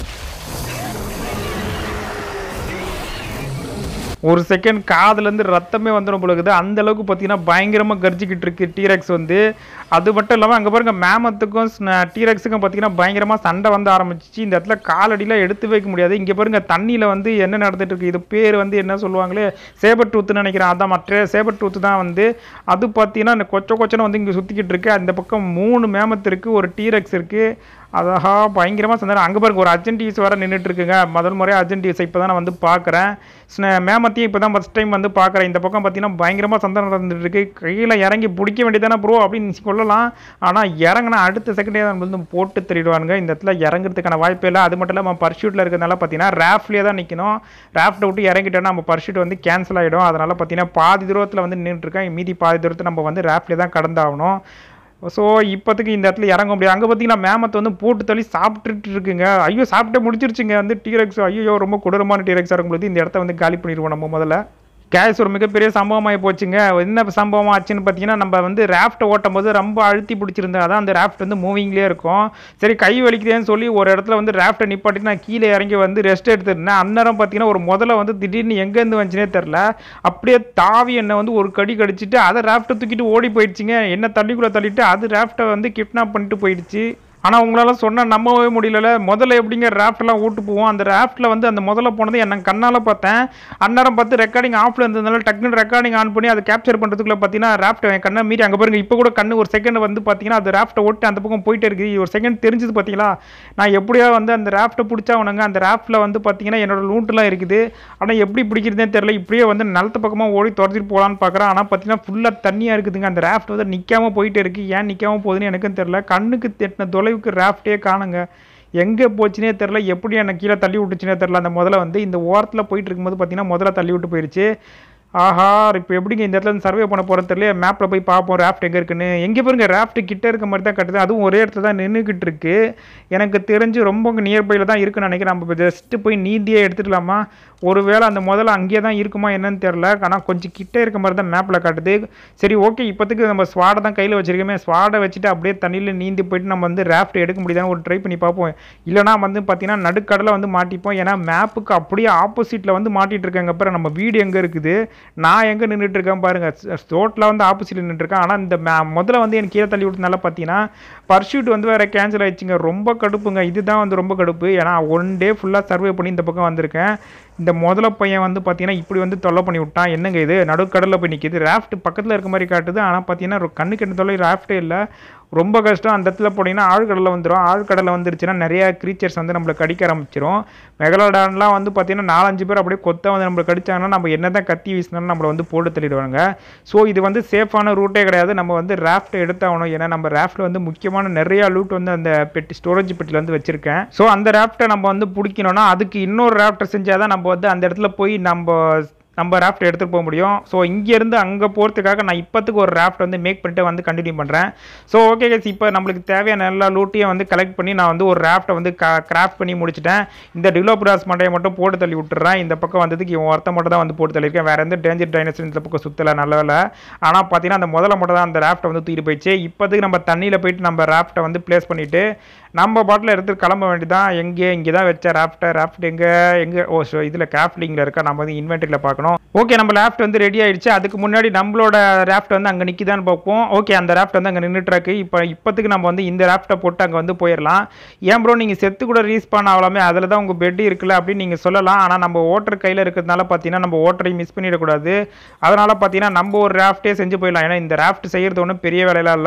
ஒரு செகண்ட் காதுலேருந்து ரத்தமே வந்துடும் போல இருக்குது அந்த அளவுக்கு பார்த்தீங்கன்னா பயங்கரமாக கர்ஜிக்கிட்டு இருக்கு டீரெக்ஸ் வந்து அது மட்டும் இல்லாமல் அங்கே பாருங்க மேமத்துக்கும் டீரெக்ஸுக்கும் பார்த்தீங்கன்னா பயங்கரமாக சண்டை வந்து ஆரம்பிச்சிச்சு இந்த இடத்துல காலடியில் எடுத்து வைக்க முடியாது இங்கே பாருங்க தண்ணியில் வந்து என்ன நடந்துட்டு இருக்கு இது பேர் வந்து என்ன சொல்லுவாங்களே சேபர் டூத்துன்னு நினைக்கிறேன் அதான் மற்ற சேபர் டூத்து தான் வந்து அது பார்த்தீங்கன்னா இந்த கொச்ச கொச்சனை வந்து இங்கே சுற்றிக்கிட்டு இருக்கு அந்த பக்கம் மூணு மேமத்து இருக்குது ஒரு டீரெக்ஸ் இருக்குது அதஹா பயங்கரமாக சந்தேகம் அங்கே பாருங்க ஒரு அர்ஜென்டிஸ் வர நின்றுட்டு இருக்குங்க முதல் முறையாக அர்ஜென்டிஸ் இப்போ தான் நான் வந்து பார்க்குறேன் மேமத்தையும் இப்போ தான் ஃபஸ்ட் டைம் வந்து பார்க்குறேன் இந்த பக்கம் பார்த்தீங்கன்னா பயங்கரமாக சந்தனம் நடந்துட்டு இருக்கு கீழே இறங்கி பிடிக்க வேண்டியதானே ப்ரோ அப்படின்னு சொல்லலாம் ஆனால் இறங்கினா அடுத்த செகண்டே தான் வந்து போட்டு தெரிவிடுவானுங்க இந்த இடத்துல இறங்குறதுக்கான வாய்ப்பே இல்லை அது மட்டும் இல்லாமல் பர்ஷூட்டில் இருக்கிறதுனால பார்த்தீங்கன்னா ரேஃப்லேயே தான் நிற்கணும் ரேஃப்ட்டை விட்டு இறங்கிட்டோன்னா நம்ம பர்ஷூட் வந்து கேன்சல் ஆகிடும் அதனால் பார்த்தீங்கன்னா பாதி தூரத்தில் வந்து நின்றுட்டுருக்கேன் மீதி பாதி தூரத்தை நம்ம வந்து ரேஃப்லேயே தான் கடந்தாகணும் ஸோ இப்போதைக்கு இந்த இடத்துல இறங்க முடியாது அங்கே பார்த்தீங்கன்னா மேமத்தை வந்து போட்டு தள்ளி சாப்பிட்டுட்டு இருக்குங்க ஐயோ சாப்பிட்டே முடிச்சிருச்சுங்க வந்து டீரெக்ஸ் ஐயோ ரொம்ப கொடூரமான டீரெக்ஸாக இருக்கும்போது இந்த இடத்த வந்து காலி பண்ணிடுவோம் நம்ம முதல்ல கேஸ் ஒரு மிகப்பெரிய சம்பவமாகி போச்சுங்க என்ன சம்பவம் ஆச்சுன்னு பார்த்தீங்கன்னா நம்ம வந்து ராஃப்ட்டை ஓட்டும் போது ரொம்ப அழுத்தி பிடிச்சிருந்தேன் அதான் அந்த ராஃப்ட் வந்து மூவிங்லேயே இருக்கும் சரி கை வலிக்குதேன்னு சொல்லி ஒரு இடத்துல வந்து ராஃப்ட்டை நிப்பாட்டி நான் கீழே இறங்கி வந்து ரெஸ்ட் எடுத்துருந்தேன் அந்நேரம் பார்த்தீங்கன்னா ஒரு முதல்ல வந்து திடீர்னு எங்கேருந்து வந்துச்சுனே தெரில அப்படியே தாவி என்னை வந்து ஒரு கடி கடிச்சிட்டு அதை ராஃப்ட்டை தூக்கிட்டு ஓடி போயிடுச்சுங்க என்ன தள்ளிக்குள்ளே தள்ளிட்டு அது ராஃப்ட்டை வந்து கிட்னாப் பண்ணிட்டு போயிடுச்சு ஆனால் உங்களால் சொன்னால் நம்பவே முடியல முதல்ல எப்படிங்க ராஃப்ட்லாம் ஓட்டு போவோம் அந்த ராஃப்ட்டில் வந்து அந்த முதல்ல போனது என்ன கண்ணால் பார்த்தேன் அந்நேரம் பார்த்து ரெக்கார்டிங் ஆஃபில் இருந்ததுனால டக்குனு ரெக்கார்டிங் ஆன் பண்ணி அதை கேப்சர் பண்ணுறதுக்குள்ள பார்த்தீங்கன்னா ராஃப்ட் என் கண்ணை மீறி அங்கே பாருங்க இப்போ கூட கண்ணு ஒரு செகண்ட் வந்து பார்த்தீங்கன்னா அது ராஃப்ட்டை ஓட்டு அந்த பக்கம் போயிட்டே இருக்குது ஒரு செகண்ட் தெரிஞ்சது பார்த்தீங்களா நான் எப்படியோ வந்து அந்த ராஃப்ட்டை பிடிச்சா உனங்க அந்த ராஃப்ட்டில் வந்து பார்த்தீங்கன்னா என்னோட லூட்டுலாம் இருக்குது ஆனால் எப்படி பிடிக்கிறதே தெரியல இப்படியே வந்து நிலத்து பக்கமாக ஓடி துரத்திட்டு போகலான்னு பார்க்குறேன் ஆனால் பார்த்தீங்கன்னா ஃபுல்லாக தண்ணியாக இருக்குதுங்க அந்த ராஃப்ட் வந்து நிற்காம போயிட்டே இருக்குது ஏன் நிற்காம போகுதுன்னு எனக்கும் தெரியல கண்ணுக்கு தெட்டின தொலைவுக்கு ராஃப்டே காணுங்க எங்கே போச்சுனே தெரில எப்படி என்னை கீழே தள்ளி விட்டுச்சுனே தெரில அந்த முதல்ல வந்து இந்த ஓரத்தில் போயிட்டு இருக்கும்போது பார்த்தீங்கன்னா முதல்ல தள்ளி விட்டு போயிடுச்சு ஆஹா இப்போ எப்படிங்க இந்த இடத்துல இருந்து சர்வே பண்ண போகிறது தெரியல மேப்பில் போய் பார்ப்போம் ராஃப்ட் எங்கே இருக்குன்னு எங்கே பாருங்க ராஃப்ட் கிட்ட இருக்க மாதிரி தான் கட்டுது அதுவும் ஒரே இடத்துல தான் நின்றுக்கிட்டு இருக்கு எனக்கு தெரிஞ்சு ரொம்ப நியர்பையில் தான் இருக்குன்னு நினைக்கிறேன் நம்ம ஜஸ்ட்டு போய் நீந்தியே எடுத்துக்கலாமா ஒருவேளை அந்த முதல்ல அங்கேயே தான் இருக்குமா என்னன்னு தெரில ஆனால் கொஞ்சம் கிட்டே இருக்க மாதிரி தான் மேப்பில் காட்டுது சரி ஓகே இப்போதைக்கு நம்ம ஸ்வாடை தான் கையில் வச்சிருக்கோமே ஸ்வாடை வச்சுட்டு அப்படியே தண்ணியில் நீந்தி போயிட்டு நம்ம வந்து ராஃப்ட் எடுக்க முடியுதான்னு ஒரு ட்ரை பண்ணி பார்ப்போம் இல்லைனா வந்து பார்த்தீங்கன்னா நடுக்கடலை வந்து மாட்டிப்போம் ஏன்னா மேப்புக்கு அப்படியே ஆப்போசிட்டில் வந்து மாட்டிட்டு இருக்காங்க அப்புறம் நம்ம வீடு எங்கே இருக்குது நான் எங்கே நின்றுட்டு இருக்கேன் பாருங்க ஸ்டோட்டில் வந்து ஆப்போசிட்டில் நின்றுட்டு இருக்கேன் ஆனால் இந்த மே முதல்ல வந்து எனக்கு கீழே தள்ளி விட்டனால பார்த்தீங்கன்னா பர்ஷூட் வந்து வேறு கேன்சல் ஆயிடுச்சுங்க ரொம்ப கடுப்புங்க இதுதான் வந்து ரொம்ப கடுப்பு ஏன்னா ஒன் டே ஃபுல்லாக சர்வே பண்ணி இந்த பக்கம் வந்திருக்கேன் இந்த முதல்ல பையன் வந்து பார்த்தீங்கன்னா இப்படி வந்து தொல்லை பண்ணி விட்டான் என்னங்க இது நடுக்கடலில் போய் நிற்கிது ராஃப்ட் பக்கத்தில் இருக்க மாதிரி காட்டுது ஆனால் பார்த்தீங்கன்னா கண்ணுக்கு என்ன தொல்லை ராஃப்டே இல்லை ரொம்ப கஷ்டம் அந்த இடத்துல போனீங்கன்னா ஆழ்கடலில் வந்துடும் ஆழ்கடலில் வந்துருச்சுன்னா நிறைய க்ரீச்சர்ஸ் வந்து நம்மளை கடிக்க ஆரம்பிச்சிரும் மெகலோடான்லாம் வந்து பார்த்தீங்கன்னா நாலஞ்சு பேர் அப்படியே கொத்த வந்து நம்மளை கடிச்சாங்கன்னா நம்ம என்ன தான் கத்தி வீசினாலும் நம்மளை வந்து போட்டு தள்ளிடுவாங்க ஸோ இது வந்து சேஃபான ரூட்டே கிடையாது நம்ம வந்து ராஃப்ட் எடுத்தாகணும் ஏன்னா நம்ம ராஃப்ட்டில் வந்து முக்கியமான நிறையா லூட் வந்து அந்த பெட்டி ஸ்டோரேஜ் பெட்டியில் வந்து வச்சுருக்கேன் ஸோ அந்த ராஃப்ட்டை நம்ம வந்து பிடிக்கணும்னா அதுக்கு இன்னொரு ராஃப்ட்டை செஞ்சால் தான் நம்ம வந்து அந்த இடத்துல போய் நம்ம நம்ம ராஃப்ட் எடுத்துகிட்டு போக முடியும் ஸோ இங்கேருந்து அங்கே போகிறதுக்காக நான் இப்போத்துக்கு ஒரு ராஃப்ட் வந்து மேக் பண்ணிட்டு வந்து கண்டினியூ பண்ணுறேன் ஸோ ஓகே கேஸ் இப்போ நம்மளுக்கு தேவையான எல்லா லூட்டையும் வந்து கலெக்ட் பண்ணி நான் வந்து ஒரு ராஃப்ட்டை வந்து கிராஃப்ட் பண்ணி முடிச்சிட்டேன் இந்த டிலோபிராஸ் மண்டையை மட்டும் போட்டு தள்ளி விட்டுறேன் இந்த பக்கம் வந்ததுக்கு இவன் ஒருத்த மட்டும் தான் வந்து போட்டு தள்ளியிருக்கேன் வேறு எந்த டேஞ்சர் டைனஸ் இந்த பக்கம் சுற்றலை நல்ல வேலை ஆனால் பார்த்தீங்கன்னா அந்த முதல்ல மட்டும் தான் அந்த ராஃப்ட்டை வந்து தூக்கிட்டு போயிடுச்சு இப்போதைக்கு நம்ம தண்ணியில் போயிட்டு நம்ம ராஃப்ட்டை வந்து ப்ளேஸ் பண்ணிவிட்டு நம்ம பாட்டில் எடுத்து கிளம்ப வேண்டியதான் எங்கே இங்கே தான் வச்ச ராஃப்ட்டை ராஃப்ட் எங்கே எங்கே ஓ ஸோ இதில் கிராஃப்டிங்கில் இருக்கா நம்ம வந்து இன்வென்ட்ரியில் பார்க்கணும் ஓகே நம்ம ராஃப்ட் வந்து ரெடி ஆயிடுச்சு அதுக்கு முன்னாடி நம்மளோட ராஃப்ட் வந்து அங்கே நிற்கிதான்னு பார்ப்போம் ஓகே அந்த ராஃப்ட் வந்து அங்கே நின்றுட்டுருக்கு இப்போ இப்போத்துக்கு நம்ம வந்து இந்த ராஃப்ட்டை போட்டு அங்கே வந்து போயிடலாம் ஏன் ப்ரோ நீங்கள் செத்து கூட ரீஸ்பான் ஆகலாமே அதில் தான் உங்கள் பெட் இருக்குல்ல அப்படின்னு நீங்கள் சொல்லலாம் ஆனால் நம்ம ஓட்டர் கையில் இருக்கிறதுனால பார்த்தீங்கன்னா நம்ம ஓட்டரை மிஸ் பண்ணிடக்கூடாது அதனால் பார்த்தீங்கன்னா நம்ம ஒரு ராஃப்ட்டே செஞ்சு போயிடலாம் ஏன்னா இந்த ராஃப்ட் செய்கிறது ஒன்றும் பெரிய வேலையெல்லாம் இல்லை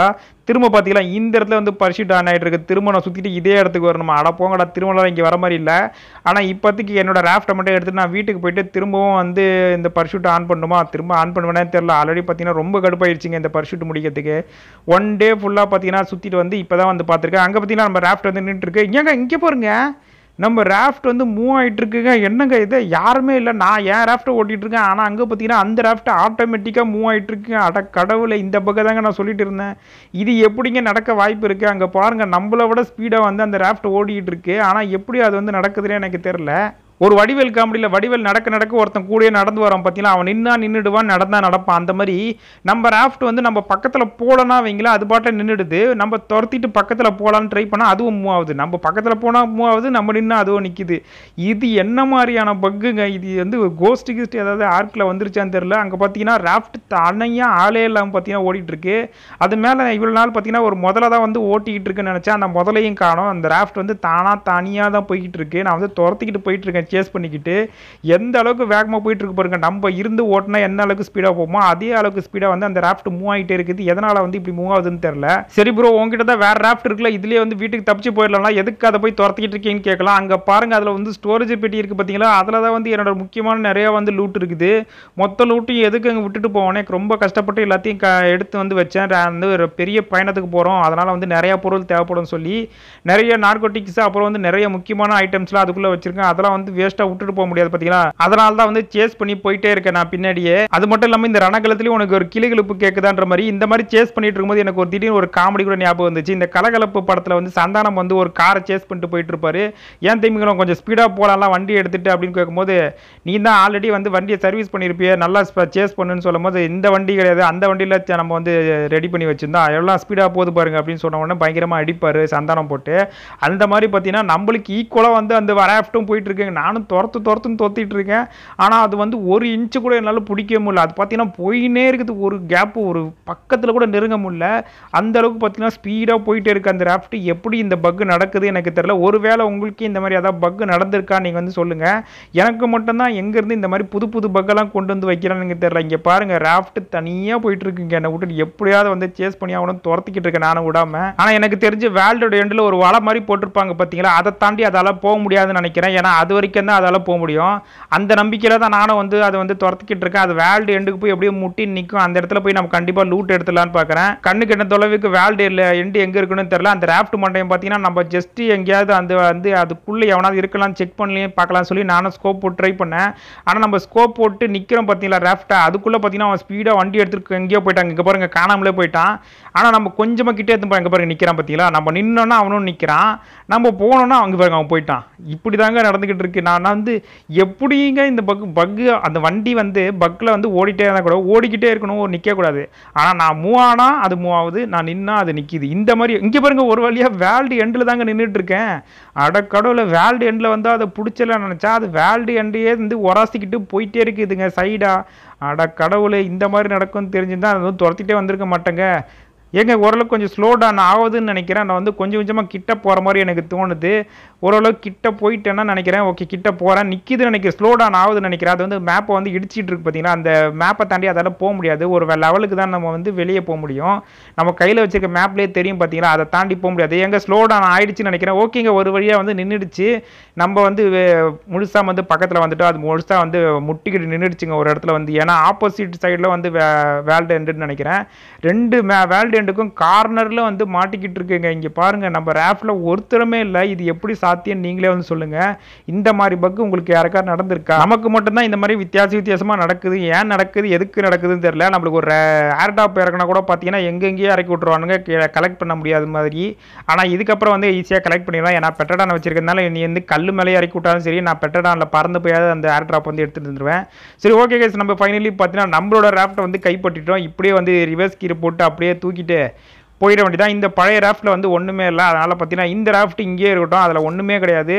திரும்ப பார்த்தீங்களா இந்த இடத்துல வந்து பரிசுட் ஆன் ஆகிட்டு இருக்கு திரும்ப நான் சுற்றிட்டு இதே இடத்துக்கு வரணுமா அட போங்கடா திரும்பலாம் இங்கே வர மாதிரி இல்லை ஆனால் இப்போதைக்கு என்னோட ராஃப்ட்டை மட்டும் எடுத்துட்டு நான் வீட்டுக்கு போயிட்டு திரும்பவும் வந்து இந்த பரிசுட் ஆன் பண்ணுமா திரும்ப ஆன் பண்ணுவேனே தெரில ஆல்ரெடி பார்த்தீங்கன்னா ரொம்ப கடுப்பாயிடுச்சிங்க இந்த பரிசுட் முடிக்கிறதுக்கு ஒன் டே ஃபுல்லாக பார்த்தீங்கன்னா சுற்றிட்டு வந்து இப்போ தான் வந்து பார்த்துருக்கேன் அங்கே பார்த்தீங்கன்னா நம்ம ராஃப்ட் வந்து நின்றுட்டு இருக்கு ஏங்க இங்கே பாருங்க நம்ம ராஃப்ட் வந்து மூவ் ஆகிட்டு இருக்குங்க என்னங்க இது யாருமே இல்லை நான் என் ராஃப்ட்டை ஓட்டிட்டு இருக்கேன் ஆனால் அங்கே பார்த்தீங்கன்னா அந்த ராஃப்ட் ஆட்டோமேட்டிக்காக மூவ் ஆகிட்டு இருக்குங்க அட கடவுளை இந்த பக்கம் தாங்க நான் சொல்லிட்டு இருந்தேன் இது எப்படிங்க நடக்க வாய்ப்பு இருக்குது அங்கே பாருங்கள் நம்மளை விட ஸ்பீடாக வந்து அந்த ராஃப்ட் ஓடிட்டு இருக்கு ஆனால் எப்படி அது வந்து நடக்குதுன்னு எனக்கு தெரில ஒரு வடிவேல் காமெடியில் வடிவேல் நடக்க நடக்க ஒருத்தன் கூடயே நடந்து வரான் பார்த்தீங்களா அவன் நின்னா நின்றுடுவான் நடந்தா நடப்பான் அந்த மாதிரி நம்ம ராஃப்ட் வந்து நம்ம பக்கத்தில் போலனா வைங்களா அது பாட்டில் நின்றுடுது நம்ம துரத்திட்டு பக்கத்தில் போகலான்னு ட்ரை பண்ணால் அதுவும் மூவ் ஆகுது நம்ம பக்கத்தில் போனால் மூவ் ஆகுது நம்ம நின்னா அதுவும் நிற்கிது இது என்ன மாதிரியான பக்குங்க இது வந்து கோஸ்ட் கிஸ்ட் ஏதாவது ஆர்க்கில் வந்துருச்சான்னு தெரில அங்கே பார்த்தீங்கன்னா ராஃப்ட் தனியாக ஆளே இல்லாமல் பார்த்தீங்கன்னா ஓடிட்டு இருக்கு அது மேலே இவ்வளோ நாள் பார்த்தீங்கன்னா ஒரு முதல்ல தான் வந்து ஓட்டிக்கிட்டு இருக்குன்னு நினச்சேன் அந்த முதலையும் காணும் அந்த ராஃப்ட் வந்து தானாக தனியாக தான் போய்கிட்டு இருக்கு நான் வந்து துரத்திக்கிட்டு போயிட்டு இருக்கேன் சேஸ் பண்ணிக்கிட்டு எந்த அளவுக்கு வேகமாக போயிட்டு இருக்கு பாருங்க நம்ம இருந்து ஓட்டினா எந்த அளவுக்கு ஸ்பீடாக போகுமோ அதே அளவுக்கு ஸ்பீடாக வந்து அந்த ராஃப்ட் மூவ் ஆகிட்டே இருக்குது எதனால் வந்து இப்படி மூவ் ஆகுதுன்னு தெரில சரி ப்ரோ உங்ககிட்ட தான் வேற ராஃப்ட் இருக்குல்ல இதுலேயே வந்து வீட்டுக்கு தப்பிச்சு போயிடலாம் எதுக்கு அதை போய் துரத்திக்கிட்டு இருக்கீங்கன்னு கேட்கலாம் அங்கே பாருங்க அதில் வந்து ஸ்டோரேஜ் பெட்டி இருக்குது பார்த்தீங்களா அதில் தான் வந்து என்னோட முக்கியமான நிறையா வந்து லூட் இருக்குது மொத்த லூட்டையும் எதுக்கு அங்கே விட்டுட்டு போவோனே ரொம்ப கஷ்டப்பட்டு எல்லாத்தையும் க எடுத்து வந்து வச்சேன் நான் வந்து ஒரு பெரிய பயணத்துக்கு போகிறோம் அதனால் வந்து நிறையா பொருள் தேவைப்படும் சொல்லி நிறைய நார்கோட்டிக்ஸ் அப்புறம் வந்து நிறைய முக்கியமான ஐட்டம்ஸ்லாம் அதுக்குள்ளே வச்சிருக்கேன் அதெல்லாம் வந்து வேஸ்ட்டாக விட்டுட்டு போக முடியாது பார்த்தீங்களா அதனால தான் வந்து சேஸ் பண்ணி போயிட்டே இருக்கேன் நான் பின்னாடியே அது மட்டும் இல்லாமல் இந்த ரணகலத்துலேயும் உனக்கு ஒரு கிளிகளுப்பு கேட்குதான்ற மாதிரி இந்த மாதிரி சேஸ் பண்ணிட்டு இருக்கும்போது எனக்கு ஒரு திடீர்னு ஒரு காமெடி கூட ஞாபகம் வந்துச்சு இந்த கலகலப்பு படத்தில் வந்து சந்தானம் வந்து ஒரு காரை சேஸ் பண்ணிட்டு போயிட்டு இருப்பாரு ஏன் திமிங்களும் கொஞ்சம் ஸ்பீடாக போகலாம் வண்டி எடுத்துட்டு அப்படின்னு கேட்கும்போது நீ தான் ஆல்ரெடி வந்து வண்டியை சர்வீஸ் பண்ணியிருப்பிய நல்லா சேஸ் பண்ணுன்னு சொல்லும் போது இந்த வண்டி கிடையாது அந்த வண்டியில் நம்ம வந்து ரெடி பண்ணி வச்சிருந்தோம் எவ்வளோ ஸ்பீடாக போகுது பாருங்க அப்படின்னு சொன்ன உடனே பயங்கரமாக அடிப்பார் சந்தானம் போட்டு அந்த மாதிரி பார்த்தீங்கன்னா நம்மளுக்கு ஈக்குவலாக வந்து அந்த வராஃப்ட்டும் போயிட்டு இருக்குங்க நானும் துரத்து துரத்துன்னு தொத்திட்டு இருக்கேன் ஆனால் அது வந்து ஒரு இன்ச்சு கூட என்னால் பிடிக்க முடியல அது பார்த்தீங்கன்னா போயினே இருக்குது ஒரு கேப்பு ஒரு பக்கத்தில் கூட நெருங்க முடியல அந்த அளவுக்கு பார்த்தீங்கன்னா ஸ்பீடாக போயிட்டே இருக்கு அந்த ராஃப்ட் எப்படி இந்த பக் நடக்குது எனக்கு தெரியல ஒருவேளை உங்களுக்கு இந்த மாதிரி ஏதாவது பக் நடந்திருக்கா நீங்கள் வந்து சொல்லுங்கள் எனக்கு மட்டும்தான் எங்கேருந்து இந்த மாதிரி புது புது பக்கெல்லாம் கொண்டு வந்து வைக்கிறான்னு எனக்கு தெரியல இங்கே பாருங்கள் ராஃப்ட் தனியாக போயிட்டு இருக்குங்க என்னை விட்டுட்டு எப்படியாவது வந்து சேஸ் பண்ணி ஆகணும் துரத்திக்கிட்டு இருக்கேன் நானும் விடாம ஆனால் எனக்கு தெரிஞ்சு வேல்டோட எண்டில் ஒரு வலை மாதிரி போட்டிருப்பாங்க பார்த்தீங்களா அதை தாண்டி அதால் போக முடியாதுன்னு நினைக்கிறேன் ஏன்னா அது வரைக்கும் தான் அதால் போக முடியும் அந்த நம்பிக்கையில் தான் நானும் வந்து அதை வந்து துரத்திக்கிட்டு இருக்கேன் அது வேல்டு எண்டுக்கு போய் எப்படியும் முட்டி நிற்கும் அந்த இடத்துல போய் நம்ம கண்டிப்பாக லூட் எடுத்துடலான்னு பார்க்குறேன் கண்ணுக்கு என்ன தொலைவுக்கு வேல்டு இல்லை எண்டு எங்கே இருக்குன்னு தெரியல அந்த ராஃப்ட் மண்டையும் பார்த்தீங்கன்னா நம்ம ஜஸ்ட் எங்கேயாவது அந்த வந்து அதுக்குள்ளே எவனாவது இருக்கலாம் செக் பண்ணலையே பார்க்கலாம் சொல்லி நானும் ஸ்கோப் போட்டு ட்ரை பண்ணேன் ஆனால் நம்ம ஸ்கோப் போட்டு நிற்கிறோம் பார்த்தீங்களா ராஃப்ட்டை அதுக்குள்ளே பார்த்தீங்கன்னா அவன் ஸ்பீடாக வண்டி எடுத்துட்டு எங்கேயோ போயிட்டாங்க இங்கே பாருங்க காணாமலே போயிட்டான் ஆனால் நம்ம கொஞ்சமாக கிட்டே எடுத்து இங்கே பாருங்க நிற்கிறான் பார்த்தீங்களா நம்ம நின்னோன்னா அவனும் நிற்கிறான் நம்ம போனோன்னா அங்கே பாருங்க அவன் போயிட்டான் இப்படி தாங்க நடந்துக்கிட்டு இருக்கு நான் வந்து எப்படிங்க இந்த பக் பக்கு அந்த வண்டி வந்து பக்கில் வந்து ஓடிட்டே இருந்தால் கூட ஓடிக்கிட்டே இருக்கணும் நிற்கக்கூடாது ஆனால் நான் மூவ் ஆனால் அது மூவ் ஆகுது நான் நின்னா அது நிற்கிது இந்த மாதிரி இங்கே பாருங்க ஒரு வழியாக வேல்டு எண்டில் தாங்க நின்றுட்டு இருக்கேன் அட கடவுள வேல்டு எண்டில் வந்து அதை பிடிச்சல நினச்சா அது வேல்டு எண்டையே வந்து உராசிக்கிட்டு போயிட்டே இருக்குதுங்க சைடாக அட கடவுளே இந்த மாதிரி நடக்கும்னு தெரிஞ்சிருந்தா அது வந்து துரத்திட்டே வந்திருக்க மாட்டேங்க ஏங்க ஓரளவுக்கு கொஞ்சம் ஸ்லோ டவுன் ஆகுதுன்னு நினைக்கிறேன் நான் வந்து கொஞ்சம் கொஞ்சமாக கிட்ட போகிற மாதிரி எனக்கு தோணுது ஓரளவுக்கு கிட்ட போயிட்டேன்னா நினைக்கிறேன் ஓகே கிட்ட போகிறேன் நிற்கிதுன்னு நினைக்கிறேன் ஸ்லோ டவுன் ஆகுதுன்னு நினைக்கிறேன் அது வந்து மேப்பை வந்து இடிச்சிட்டு இருக்கு பார்த்தீங்களா அந்த மேப்பை தாண்டி அதால் போக முடியாது ஒரு லெவலுக்கு தான் நம்ம வந்து வெளியே போக முடியும் நம்ம கையில் வச்சிருக்க மேப்லேயே தெரியும் பார்த்தீங்களா அதை தாண்டி போக முடியாது எங்கே ஸ்லோ டவுன் ஆயிடுச்சுன்னு நினைக்கிறேன் ஓகேங்க ஒரு வழியாக வந்து நின்றுடுச்சு நம்ம வந்து முழுசாக வந்து பக்கத்தில் வந்துட்டு அது முழுசாக வந்து முட்டிக்கிட்டு நின்றுடுச்சுங்க ஒரு இடத்துல வந்து ஏன்னா ஆப்போசிட் சைடில் வந்து வே வேல்டு எண்டுன்னு நினைக்கிறேன் ரெண்டு மே வேல்டு எண்டுக்கும் கார்னரில் வந்து மாட்டிக்கிட்டு இருக்குங்க இங்கே பாருங்கள் நம்ம ரேஃபில் ஒருத்தருமே இல்லை இது எப்படி சாத்தியம் நீங்களே வந்து சொல்லுங்கள் இந்த மாதிரி பக்கு உங்களுக்கு யாருக்காவது நடந்திருக்கா நமக்கு மட்டும்தான் இந்த மாதிரி வித்தியாச வித்தியாசமாக நடக்குது ஏன் நடக்குது எதுக்கு நடக்குதுன்னு தெரியல நம்மளுக்கு ஒரு ஏர்டாப் இறக்குனா கூட பார்த்தீங்கன்னா எங்கெங்கேயோ இறக்கி விட்ருவானுங்க கலெக்ட் பண்ண முடியாத மாதிரி ஆனால் இதுக்கப்புறம் வந்து ஈஸியாக கலெக்ட் பண்ணிடலாம் ஏன்னா பெட்டடான் வச்சிருக்கனால நீ வந்து கல் மேலே இறக்கி விட்டாலும் சரி நான் பெட்டடானில் பறந்து போயாவது அந்த ஏர் ட்ராப் வந்து எடுத்துகிட்டு வந்துடுவேன் சரி ஓகே கேஸ் நம்ம ஃபைனலி பார்த்தீங்கன்னா நம்மளோட ராஃப்ட்டை வந்து கைப்பற்றிட்டோம் இப்படியே வந்து ரிவர்ஸ் கீரை போட்டு அப்படியே தூக்கிட்டு போயிட வேண்டியதான் இந்த பழைய ராஃப்ட்டில் வந்து ஒன்றுமே இல்லை அதனால் பார்த்தீங்கன்னா இந்த ராஃப்ட் இங்கேயே இருக்கட்டும் அதில் ஒன்றுமே கிடையாது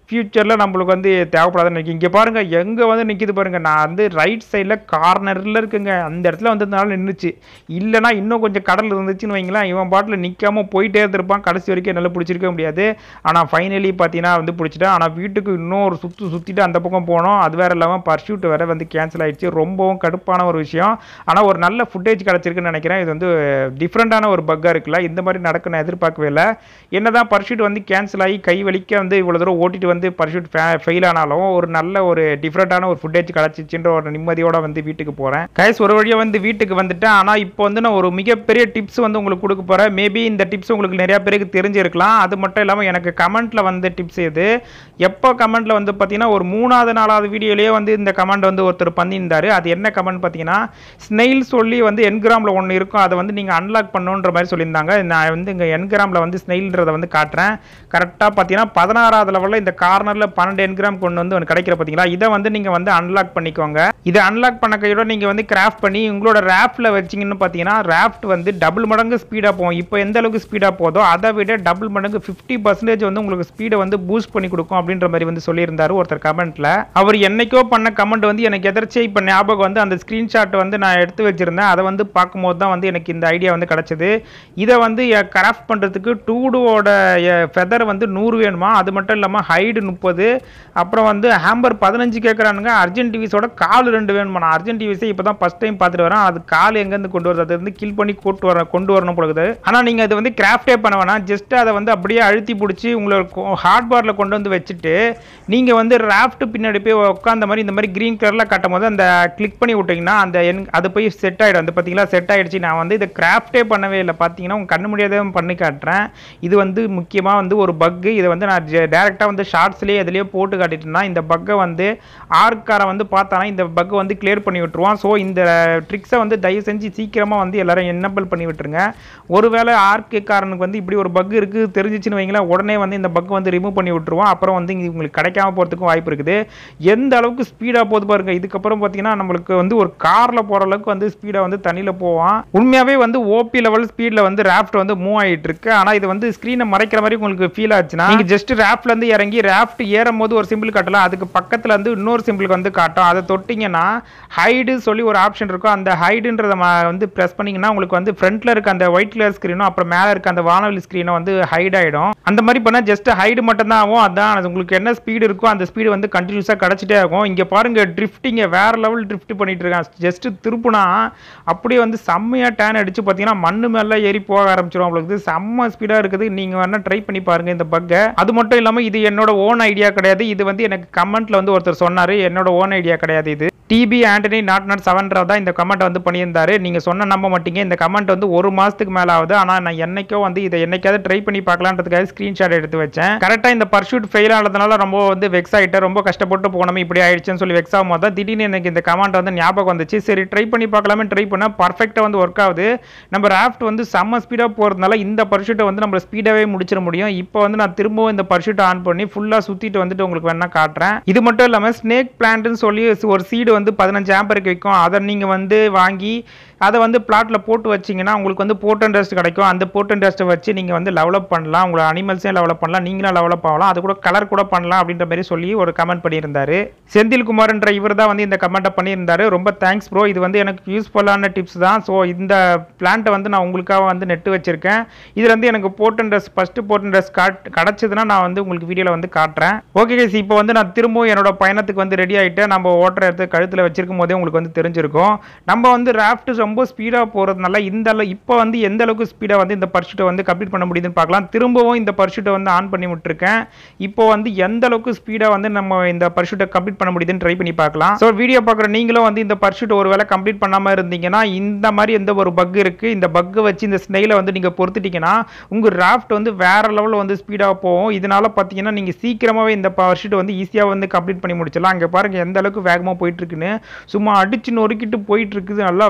ஃப்யூச்சரில் நம்மளுக்கு வந்து தேவைப்படாதுன்னு நினைக்கிறேன் இங்கே பாருங்கள் எங்கே வந்து நிற்கிது பாருங்கள் நான் வந்து ரைட் சைடில் கார்னரில் இருக்குங்க அந்த இடத்துல வந்ததுனால நின்றுச்சு இல்லைனா இன்னும் கொஞ்சம் கடல் இருந்துச்சுன்னு வைங்களேன் இவன் பாட்டில் நிற்காம போயிட்டே இருந்திருப்பான் கடைசி வரைக்கும் என்னால் பிடிச்சிருக்க முடியாது ஆனால் ஃபைனலி பார்த்தீங்கன்னா வந்து பிடிச்சிட்டேன் ஆனால் வீட்டுக்கு இன்னும் ஒரு சுற்று சுற்றிட்டு அந்த பக்கம் போனோம் அது வேறு இல்லாமல் பர்ஷூட் வேறு வந்து கேன்சல் ஆயிடுச்சு ரொம்பவும் கடுப்பான ஒரு விஷயம் ஆனால் ஒரு நல்ல ஃபுட்டேஜ் கிடச்சிருக்குன்னு நினைக்கிறேன் இது வந்து டிஃப்ரெண்ட்டான ஒரு பக்காக இருக்குல்ல இந்த மாதிரி நடக்க நான் எதிர்பார்க்கவே இல்லை என்னதான் பர்ஷூட் வந்து கேன்சல் ஆகி கை வலிக்க வந்து இவ்வளோ தூரம் ஓட்டிட்டு வந்து பர்ஷூட் ஃபெயில் ஆனாலும் ஒரு நல்ல ஒரு டிஃப்ரெண்ட்டான ஒரு ஃபுட்டேஜ் கிடச்சிச்சுன்ற ஒரு நிம்மதியோட வந்து வீட்டுக்கு போகிறேன் கைஸ் ஒரு வழியாக வந்து வீட்டுக்கு வந்துட்டேன் ஆனால் இப்போ வந்து நான் ஒரு மிகப்பெரிய டிப்ஸ் வந்து உங்களுக்கு கொடுக்க போகிறேன் மேபி இந்த டிப்ஸ் உங்களுக்கு நிறையா பேருக்கு தெரிஞ்சிருக்கலாம் அது மட்டும் இல்லாமல் எனக்கு கமெண்ட்டில் வந்த டிப்ஸ் இது எப்போ கமெண்ட்டில் வந்து பார்த்தீங்கன்னா ஒரு மூணாவது நாலாவது வீடியோலேயே வந்து இந்த கமெண்ட் வந்து ஒருத்தர் பண்ணியிருந்தாரு அது என்ன கமெண்ட் பார்த்தீங்கன்னா ஸ்னெயில் சொல்லி வந்து என்கிராமில் ஒன்று இருக்கும் அதை வந்து நீங்கள் அன்லாக் பண்ணுன்ற மாதிரி சொல்லியிருந்தாங்க நான் வந்து இங்கே என்கிராமில் வந்து ஸ்னெயில்ன்றதை வந்து காட்டுறேன் கரெக்டாக பார்த்தீங்கன்னா பதினாறாவது லெவலில் இந்த கார்னரில் பன்னெண்டு என்கிராம் கொண்டு வந்து ஒன்று கிடைக்கிற பார்த்தீங்களா இதை வந்து நீங்கள் வந்து அன்லாக் பண்ணிக்கோங்க இதை அன்லாக் பண்ண கையோட நீங்கள் வந்து கிராஃப்ட் பண்ணி உங்களோட ரேஃப்டில் வச்சிங்கன்னு பார்த்தீங்கன்னா ராஃப்ட் வந்து டபுள் மடங்கு ஸ்பீடாக போகும் இப்போ எந்த அளவுக்கு ஸ்பீடாக போதோ அதை விட டபுள் மடங்கு ஃபிஃப்டி பர்சன்டேஜ் வந்து உங்களுக்கு ஸ்பீடை வந்து பூஸ்ட் பண்ணி கொடுக்கும் அப்படின்ற மாதிரி வந்து சொல்லியிருந்தாரு ஒருத்தர் கமெண்ட்டில் அவர் என்னைக்கோ பண்ண கமெண்ட் வந்து எனக்கு எதிர்ச்சியை இப்போ ஞாபகம் வந்து அந்த ஸ்க்ரீன்ஷாட் வந்து நான் எடுத்து வச்சிருந்தேன் அதை வந்து பார்க்கும்போது தான் வந்து எனக்கு இந்த ஐடியா வந்து கிடச்சிது இதை வந்து கிராஃப்ட் பண்ணுறதுக்கு டூடுவோட ஃபெதர் வந்து நூறு வேணுமா அது மட்டும் இல்லாமல் ஹைடு முப்பது அப்புறம் வந்து ஹேம்பர் பதினஞ்சு கேட்குறானுங்க அர்ஜென்ட் டிவிஸோட கால் ரெண்டு வேணுமா நான் அர்ஜென்ட் டிவிஸை இப்போ தான் ஃபஸ்ட் டைம் பார்த்துட்டு வரேன் அது கால் எங்கேருந்து கொண்டு வருது அது வந்து கில் பண்ணி கூட்டு வர கொண்டு வரணும் பொழுது ஆனால் நீங்கள் அது வந்து கிராஃப்டே பண்ண வேணாம் ஜஸ்ட் அதை வந்து அப்படியே அழுத்தி பிடிச்சி உங்களோட ஹார்ட் பாரில் கொண்டு வந்து வச்சுட்டு நீங்கள் வந்து ராஃப்ட் பின்னாடி போய் உட்காந்த மாதிரி இந்த மாதிரி க்ரீன் கலரில் காட்டும் போது அந்த கிளிக் பண்ணி விட்டிங்கன்னா அந்த என் அது போய் செட் ஆகிடும் அந்த பார்த்தீங்களா செட் ஆகிடுச்சு நான் வந்து இதை கிராஃப்டே பண்ணவே இல்லை பார்த்தீங்கன்னா உங்கள் கண்ணு முடியாத பண்ணி காட்டுறேன் இது வந்து முக்கியமாக வந்து ஒரு பக்கு இதை வந்து நான் டேரெக்டாக வந்து ஷார்ட்ஸ்லேயே இதுலேயே போட்டு காட்டிட்டேன்னா இந்த பக்கை வந்து ஆர்க்காரன் வந்து பார்த்தானா இந்த பக்கை வந்து கிளியர் பண்ணி விட்டுருவான் ஸோ இந்த ட்ரிக்ஸை வந்து தயவு செஞ்சு சீக்கிரமாக வந்து எல்லாரும் என்னபிள் பண்ணி விட்டுருங்க ஒருவேளை ஆர்க்குக்காரனுக்கு வந்து இப்படி ஒரு பக் இருக்குது தெரிஞ்சிச்சுன்னு வைங்களேன் உடனே வந்து இந்த பக் வந்து ரிமூவ் பண்ணி விட்டுருவோம் அப்புறம் வந்து இது உங்களுக்கு கிடைக்காம போகிறதுக்கும் வாய்ப்பு இருக்குது எந்த அளவுக்கு ஸ்பீடாக போகுது பாருங்க இதுக்கப்புறம் பார்த்தீங்கன்னா நம்மளுக்கு வந்து ஒரு காரில் போகிற அளவுக்கு வந்து ஸ்பீடாக வந்து தண்ணியில் போவான் உண்மையாகவே வந்து ஓபி லெவல் ஸ்பீடில் வந்து ராஃப்ட் வந்து மூவ் ஆகிட்டு இருக்கு ஆனால் இது வந்து ஸ்க்ரீனை மறைக்கிற மாதிரி உங்களுக்கு ஃபீல் ஆச்சுன்னா நீங்கள் ஜஸ்ட் ராஃப்ட்ல இருந்து இறங்கி ராஃப்ட் ஏறும் போது ஒரு சிம்பிள் காட்டலாம் அதுக்கு பக்கத்தில் வந்து இன்னொரு சிம்பிளுக்கு வந்து காட்டும் அதை தொட்டிங்கன்னா ஹைடு சொல்லி ஒரு ஆப்ஷன் இருக்கும் அந்த ஹைடுன்றத வந்து ப்ரெஸ் பண்ணீங்கன்னா உங்களுக்கு வந்து ஃப்ரண்ட்ல இருக்க அந்த ஒயிட் கலர் ஸ்க்ரீனும் அப்புறம் மேலே இருக்க அந்த வானொலி ஸ்க்ரீனும் வந்து ஹைட் ஆகிடும் அந்த மாதிரி பண்ணால் ஜஸ்ட் ஹைடு மட்டும் தான் ஆகும் அதான் அது உங்களுக்கு என்ன ஸ்பீடு இருக்கோ அந்த ஸ்பீடு வந்து கண்டினியூஸாக கிடச்சிட்டே இருக்கும் இங்கே பாருங்க ட்ரிஃப்டிங்க வேற லெவல் ட்ரிஃப்ட் பண்ணிட்டு இருக்கான் ஜஸ்ட் திருப்புனா அப்படியே வந்து செம்மையாக டேன் அடிச்சு பார்த்தீங்கன்னா மண்ணு மேலே ஏறி போக ஆரம்பிச்சிடும் உங்களுக்கு செம்ம ஸ்பீடாக இருக்குது நீங்கள் வேணால் ட்ரை பண்ணி பாருங்க இந்த பக்கை அது மட்டும் இல்லாமல் இது என்னோட ஓன் ஐடியா கிடையாது இது வந்து எனக்கு கமெண்ட்ல வந்து ஒருத்தர் சொன்னார் என்னோட ஓன் ஐடியா கிடையாது இது டிபி ஆண்டனி நாட் நாட் செவன்ரா தான் இந்த கமெண்ட் வந்து பண்ணியிருந்தாரு நீங்கள் சொன்ன நம்ப மாட்டீங்க இந்த கமெண்ட் வந்து ஒரு மாதத்துக்கு மேலே ஆகுது ஆனால் நான் என்னைக்கோ வந்து இதை என்னைக்காவது ட்ரை பண்ணி பார்க்கலான்றதுக்காக ஸ்க்ரீன்ஷாட் எடுத்து வச்சேன் கரெக்டாக இந்த பர்ஷூட் ஃபெயில் ஆனதுனால ரொம்ப வந்து வெக்ஸ் ஆகிட்டேன் ரொம்ப கஷ்டப்பட்டு போனோமே இப்படி ஆயிடுச்சுன்னு சொல்லி வெக்ஸ் ஆகும் போது தான் திடீர்னு எனக்கு இந்த கமெண்ட் வந்து ஞாபகம் வந்துச்சு சரி ட்ரை பண்ணி பார்க்கலாமே ட்ரை பண்ணால் பர்ஃபெக்டாக வந்து ஒர்க் ஆகுது நம்ம ராஃப்ட் வந்து செம்ம ஸ்பீடாக போகிறதுனால இந்த பர்ஷூட்டை வந்து நம்ம ஸ்பீடாகவே முடிச்சிட முடியும் இப்போ வந்து நான் திரும்பவும் இந்த பர்ஷூட்டை ஆன் பண்ணி ஃபுல்லாக சுற்றிட்டு வந்துட்டு உங்களுக்கு வேணா காட்டுறேன் இது மட்டும் இல்லாமல் ஸ்னேக் பிளான்ட்னு சொல்லி ஒரு சீடு வந்து பதினஞ்சு ஆம்பருக்கு விற்கும் அதை நீங்கள் வந்து வாங்கி அதை வந்து பிளாட்டில் போட்டு வச்சிங்கன்னா உங்களுக்கு வந்து போட்டன் டஸ்ட் கிடைக்கும் அந்த போட்டன் டஸ்ட்டை வச்சு நீங்கள் வந்து டெவலப் பண்ணலாம் உங்களோட அனிமல்ஸையும் டெவலப் பண்ணலாம் நீங்களும் டெவலப் ஆகலாம் அது கூட கலர் கூட பண்ணலாம் அப்படின்ற மாதிரி சொல்லி ஒரு கமெண்ட் பண்ணியிருந்தாரு செந்தில் குமார்ன்ற இவர் தான் வந்து இந்த கமெண்ட்டை பண்ணியிருந்தாரு ரொம்ப தேங்க்ஸ் ப்ரோ இது வந்து எனக்கு யூஸ்ஃபுல்லான டிப்ஸ் தான் ஸோ இந்த பிளான்ட்டை வந்து நான் உங்களுக்காக வந்து நெட்டு வச்சிருக்கேன் இதுல இருந்து எனக்கு போட்டன் ட்ரெஸ் ஃபர்ஸ்ட் போட்டன் ட்ரெஸ் காட் கிடச்சதுன்னா நான் வந்து உங்களுக்கு வீடியோவில் வந்து காட்டுறேன் ஓகே கேஸ் இப்போ வந்து நான் திரும்பவும் என்னோட பயணத்துக்கு வந்து ரெடி ஆகிட்டு நம்ம ஓட்டுற எடுத்து கழுத்தில் வச்சிருக்கும் போதே உங்களுக்கு வந்து தெரிஞ்சிருக்கும் நம்ம வந்து ராஃப்ட் ரொம்ப ஸ்பீடாக போகிறதுனால இந்த அளவு இப்போ வந்து எந்த அளவுக்கு ஸ்பீடாக வந்து இந்த பர்ஷூட்டை வந்து கம்ப்ளீட் பண்ண முடியுதுன்னு பார்க்கலாம் திரும்பவும் இந்த பர்ஷூட்டை வந்து ஆன் பண்ணி விட்டுருக்கேன் இப்போ வந்து எந்த அளவுக்கு ஸ்பீடாக வந்து நம்ம இந்த பர்ஷூட்டை கம்ப்ளீட் பண்ண முடியுதுன்னு ட்ரை பண்ணி பார்க்கலாம் ஸோ வீடியோ பார்க்குற நீங்களும் வந்து இந்த பர்ஷூட் ஒரு வேளை கம்ப்ளீட் பண்ணாமல் இருந்தீங்கன்னா இந்த மாதிரி எந்த ஒரு பக் இருக்குது இந்த பக்கை வச்சு இந்த ஸ்னெயிலை வந்து நீங்கள் பொறுத்துட்டீங்கன்னா உங்கள் ராஃப்ட் வந்து வேற லெவலில் வந்து ஸ்பீடாக போகும் இதனால பார்த்தீங்கன்னா நீங்கள் சீக்கிரமாகவே இந்த பர்ஷூட்டை வந்து ஈஸியாக வந்து கம்ப்ளீட் பண்ணி முடிச்சிடலாம் அங்கே பாருங்கள் எந்த அளவுக்கு வேகமாக போயிட்டு இருக்குன்னு சும்மா அடிச்சு நொறுக்கிட்டு போயிட்டு இருக்குது நல்லா செம்ம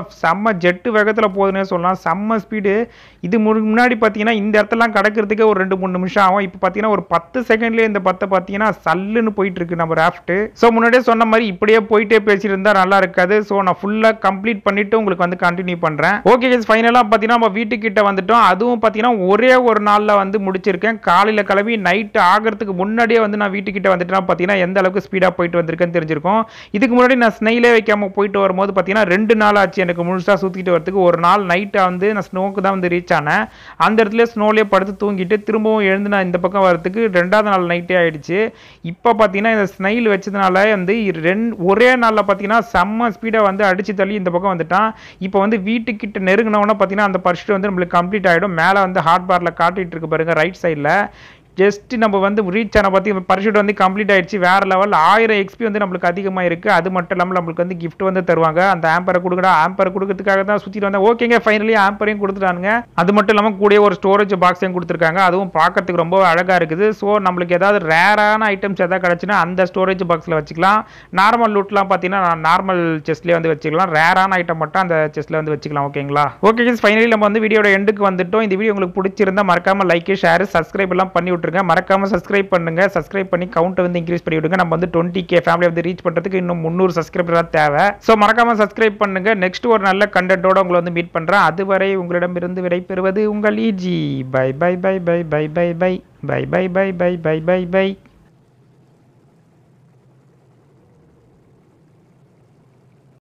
செம்ம ஜெட்டு வேகத்தில் போகுதுன்னே சொல்லலாம் செம்ம ஸ்பீடு இது முரு- முன்னாடி பார்த்தீங்கன்னா இந்த இடத்தெல்லாம் கடக்கிறதுக்கே ஒரு ரெண்டு மூணு நிமிஷம் ஆகும் இப்போ பார்த்தீங்கன்னா ஒரு பத்து செகண்ட்லேயே இந்த பத்தை பார்த்தீங்கன்னா சல்லுன்னு போயிட்டு இருக்கு நம்ம ராஃப்ட்டு ஸோ முன்னாடியே சொன்ன மாதிரி இப்படியே போயிட்டே பேசிட்டு இருந்தா நல்லா இருக்காது ஸோ நான் ஃபுல்லாக கம்ப்ளீட் பண்ணிட்டு உங்களுக்கு வந்து கண்டினியூ பண்ணுறேன் ஓகே ஃபைனலாக பார்த்தீங்கன்னா நம்ம வீட்டுக்கிட்ட வந்துட்டோம் அதுவும் பார்த்தீங்கன்னா ஒரே ஒரு நாளில் வந்து முடிச்சிருக்கேன் காலையில் கிளம்பி நைட்டு ஆகிறதுக்கு முன்னாடியே வந்து நான் வீட்டுக்கிட்ட வந்துட்டேன்னா பார்த்தீங்கன்னா எந்த அளவுக்கு ஸ்பீடாக போயிட்டு வந்திருக்கேன்னு தெரிஞ்சிருக்கும் இதுக்கு முன்னாடி நான் ஸ்னெயிலே வைக்காம போயிட்டு வரும்போது பார்த்தீங்கன்னா ரெண்டு நாள் ஆச்சு எனக்கு முழுசாக சுற்றிட்டு வரதுக்கு ஒரு நாள் நைட்டை வந்து நான் ஸ்னோக்கு தான் வந்து ரீச் ஆனேன் அந்த இடத்துல ஸ்னோலேயே படுத்து தூங்கிட்டு திரும்பவும் எழுந்து நான் இந்த பக்கம் வரதுக்கு ரெண்டாவது நாள் நைட்டே ஆயிடுச்சு இப்போ பார்த்தீங்கன்னா இந்த ஸ்னைல் வச்சதுனால வந்து ரெண்டு ஒரே நாளில் பார்த்தீங்கன்னா செம்ம ஸ்பீடாக வந்து அடிச்சு தள்ளி இந்த பக்கம் வந்துட்டான் இப்போ வந்து வீட்டுக்கிட்ட நெருங்கினவொன்னே பார்த்தீங்கன்னா அந்த பர்ஸ்ட் வந்து நம்மளுக்கு கம்ப்ளீட் ஆகிடும் மேலே வந்து ஹாட் பாரில் காட்டிட்டு இருக்கு பாருங்க ரைட் சைடில் ஜஸ்ட் நம்ம வந்து ரீச் ஆன பற்றி பரிஷூட் வந்து கம்ப்ளீட் ஆயிடுச்சு வேற லெவல் ஆயிரம் எக்ஸ்பி வந்து நம்மளுக்கு அதிகமாக இருக்குது அது மட்டும் இல்லாமல் நம்மளுக்கு வந்து gift வந்து தருவாங்க அந்த ஆம்பரை கொடுக்கடா ஆம்பரை கொடுக்கறதுக்காக தான் சுற்றிட்டு வந்தேன் ஓகேங்க ஃபைனலி ஆம்பரையும் கொடுத்துட்டானுங்க அது மட்டும் இல்லாமல் கூடயே ஒரு ஸ்டோரேஜ் பாக்ஸையும் கொடுத்துருக்காங்க அதுவும் பார்க்கறதுக்கு ரொம்ப அழகாக இருக்குது ஸோ நம்மளுக்கு ஏதாவது ரேரான ஐட்டம்ஸ் எதாவது கிடச்சுன்னா அந்த ஸ்டோரேஜ் பாக்ஸில் வச்சுக்கலாம் நார்மல் லூட்லாம் பார்த்தீங்கன்னா நார்மல் செஸ்ட்லேயே வந்து வச்சுக்கலாம் ரேரான ஐட்டம் மட்டும் அந்த செஸ்ட்டில் வந்து வச்சுக்கலாம் ஓகேங்களா ஓகே ஃபைனலி நம்ம வந்து வீடியோட எண்டுக்கு வந்துட்டோம் இந்த வீடியோ உங்களுக்கு பிடிச்சிருந்தா மறக்காம லைக் ஷேர் சப்ஸ்கிரைப் எல்லாம் பண்ணி விட்டுருங்க மறக்காம சப்ஸ்கிரைப் பண்ணுங்க சப்ஸ்கிரைப் பண்ணி கவுண்ட் வந்து இன்க்ரீஸ் பண்ணி விடுங்க நம்ம வந்து டுவெண்ட்டி கே ஃபேமிலி வந்து ரீச் பண்ணுறதுக்கு இன்னும் முந்நூறு சப்ஸ்கிரைபர் தேவை ஸோ மறக்காம சப்ஸ்கிரைப் பண்ணுங்க நெக்ஸ்ட் ஒரு நல்ல கண்டென்ட்டோட உங்களை வந்து மீட் பண்றேன் அதுவரை உங்களிடமிருந்து விடைபெறுவது உங்கள் ஈஜி bye bye bye bye bye bye bye bye bye bye bye bye bye by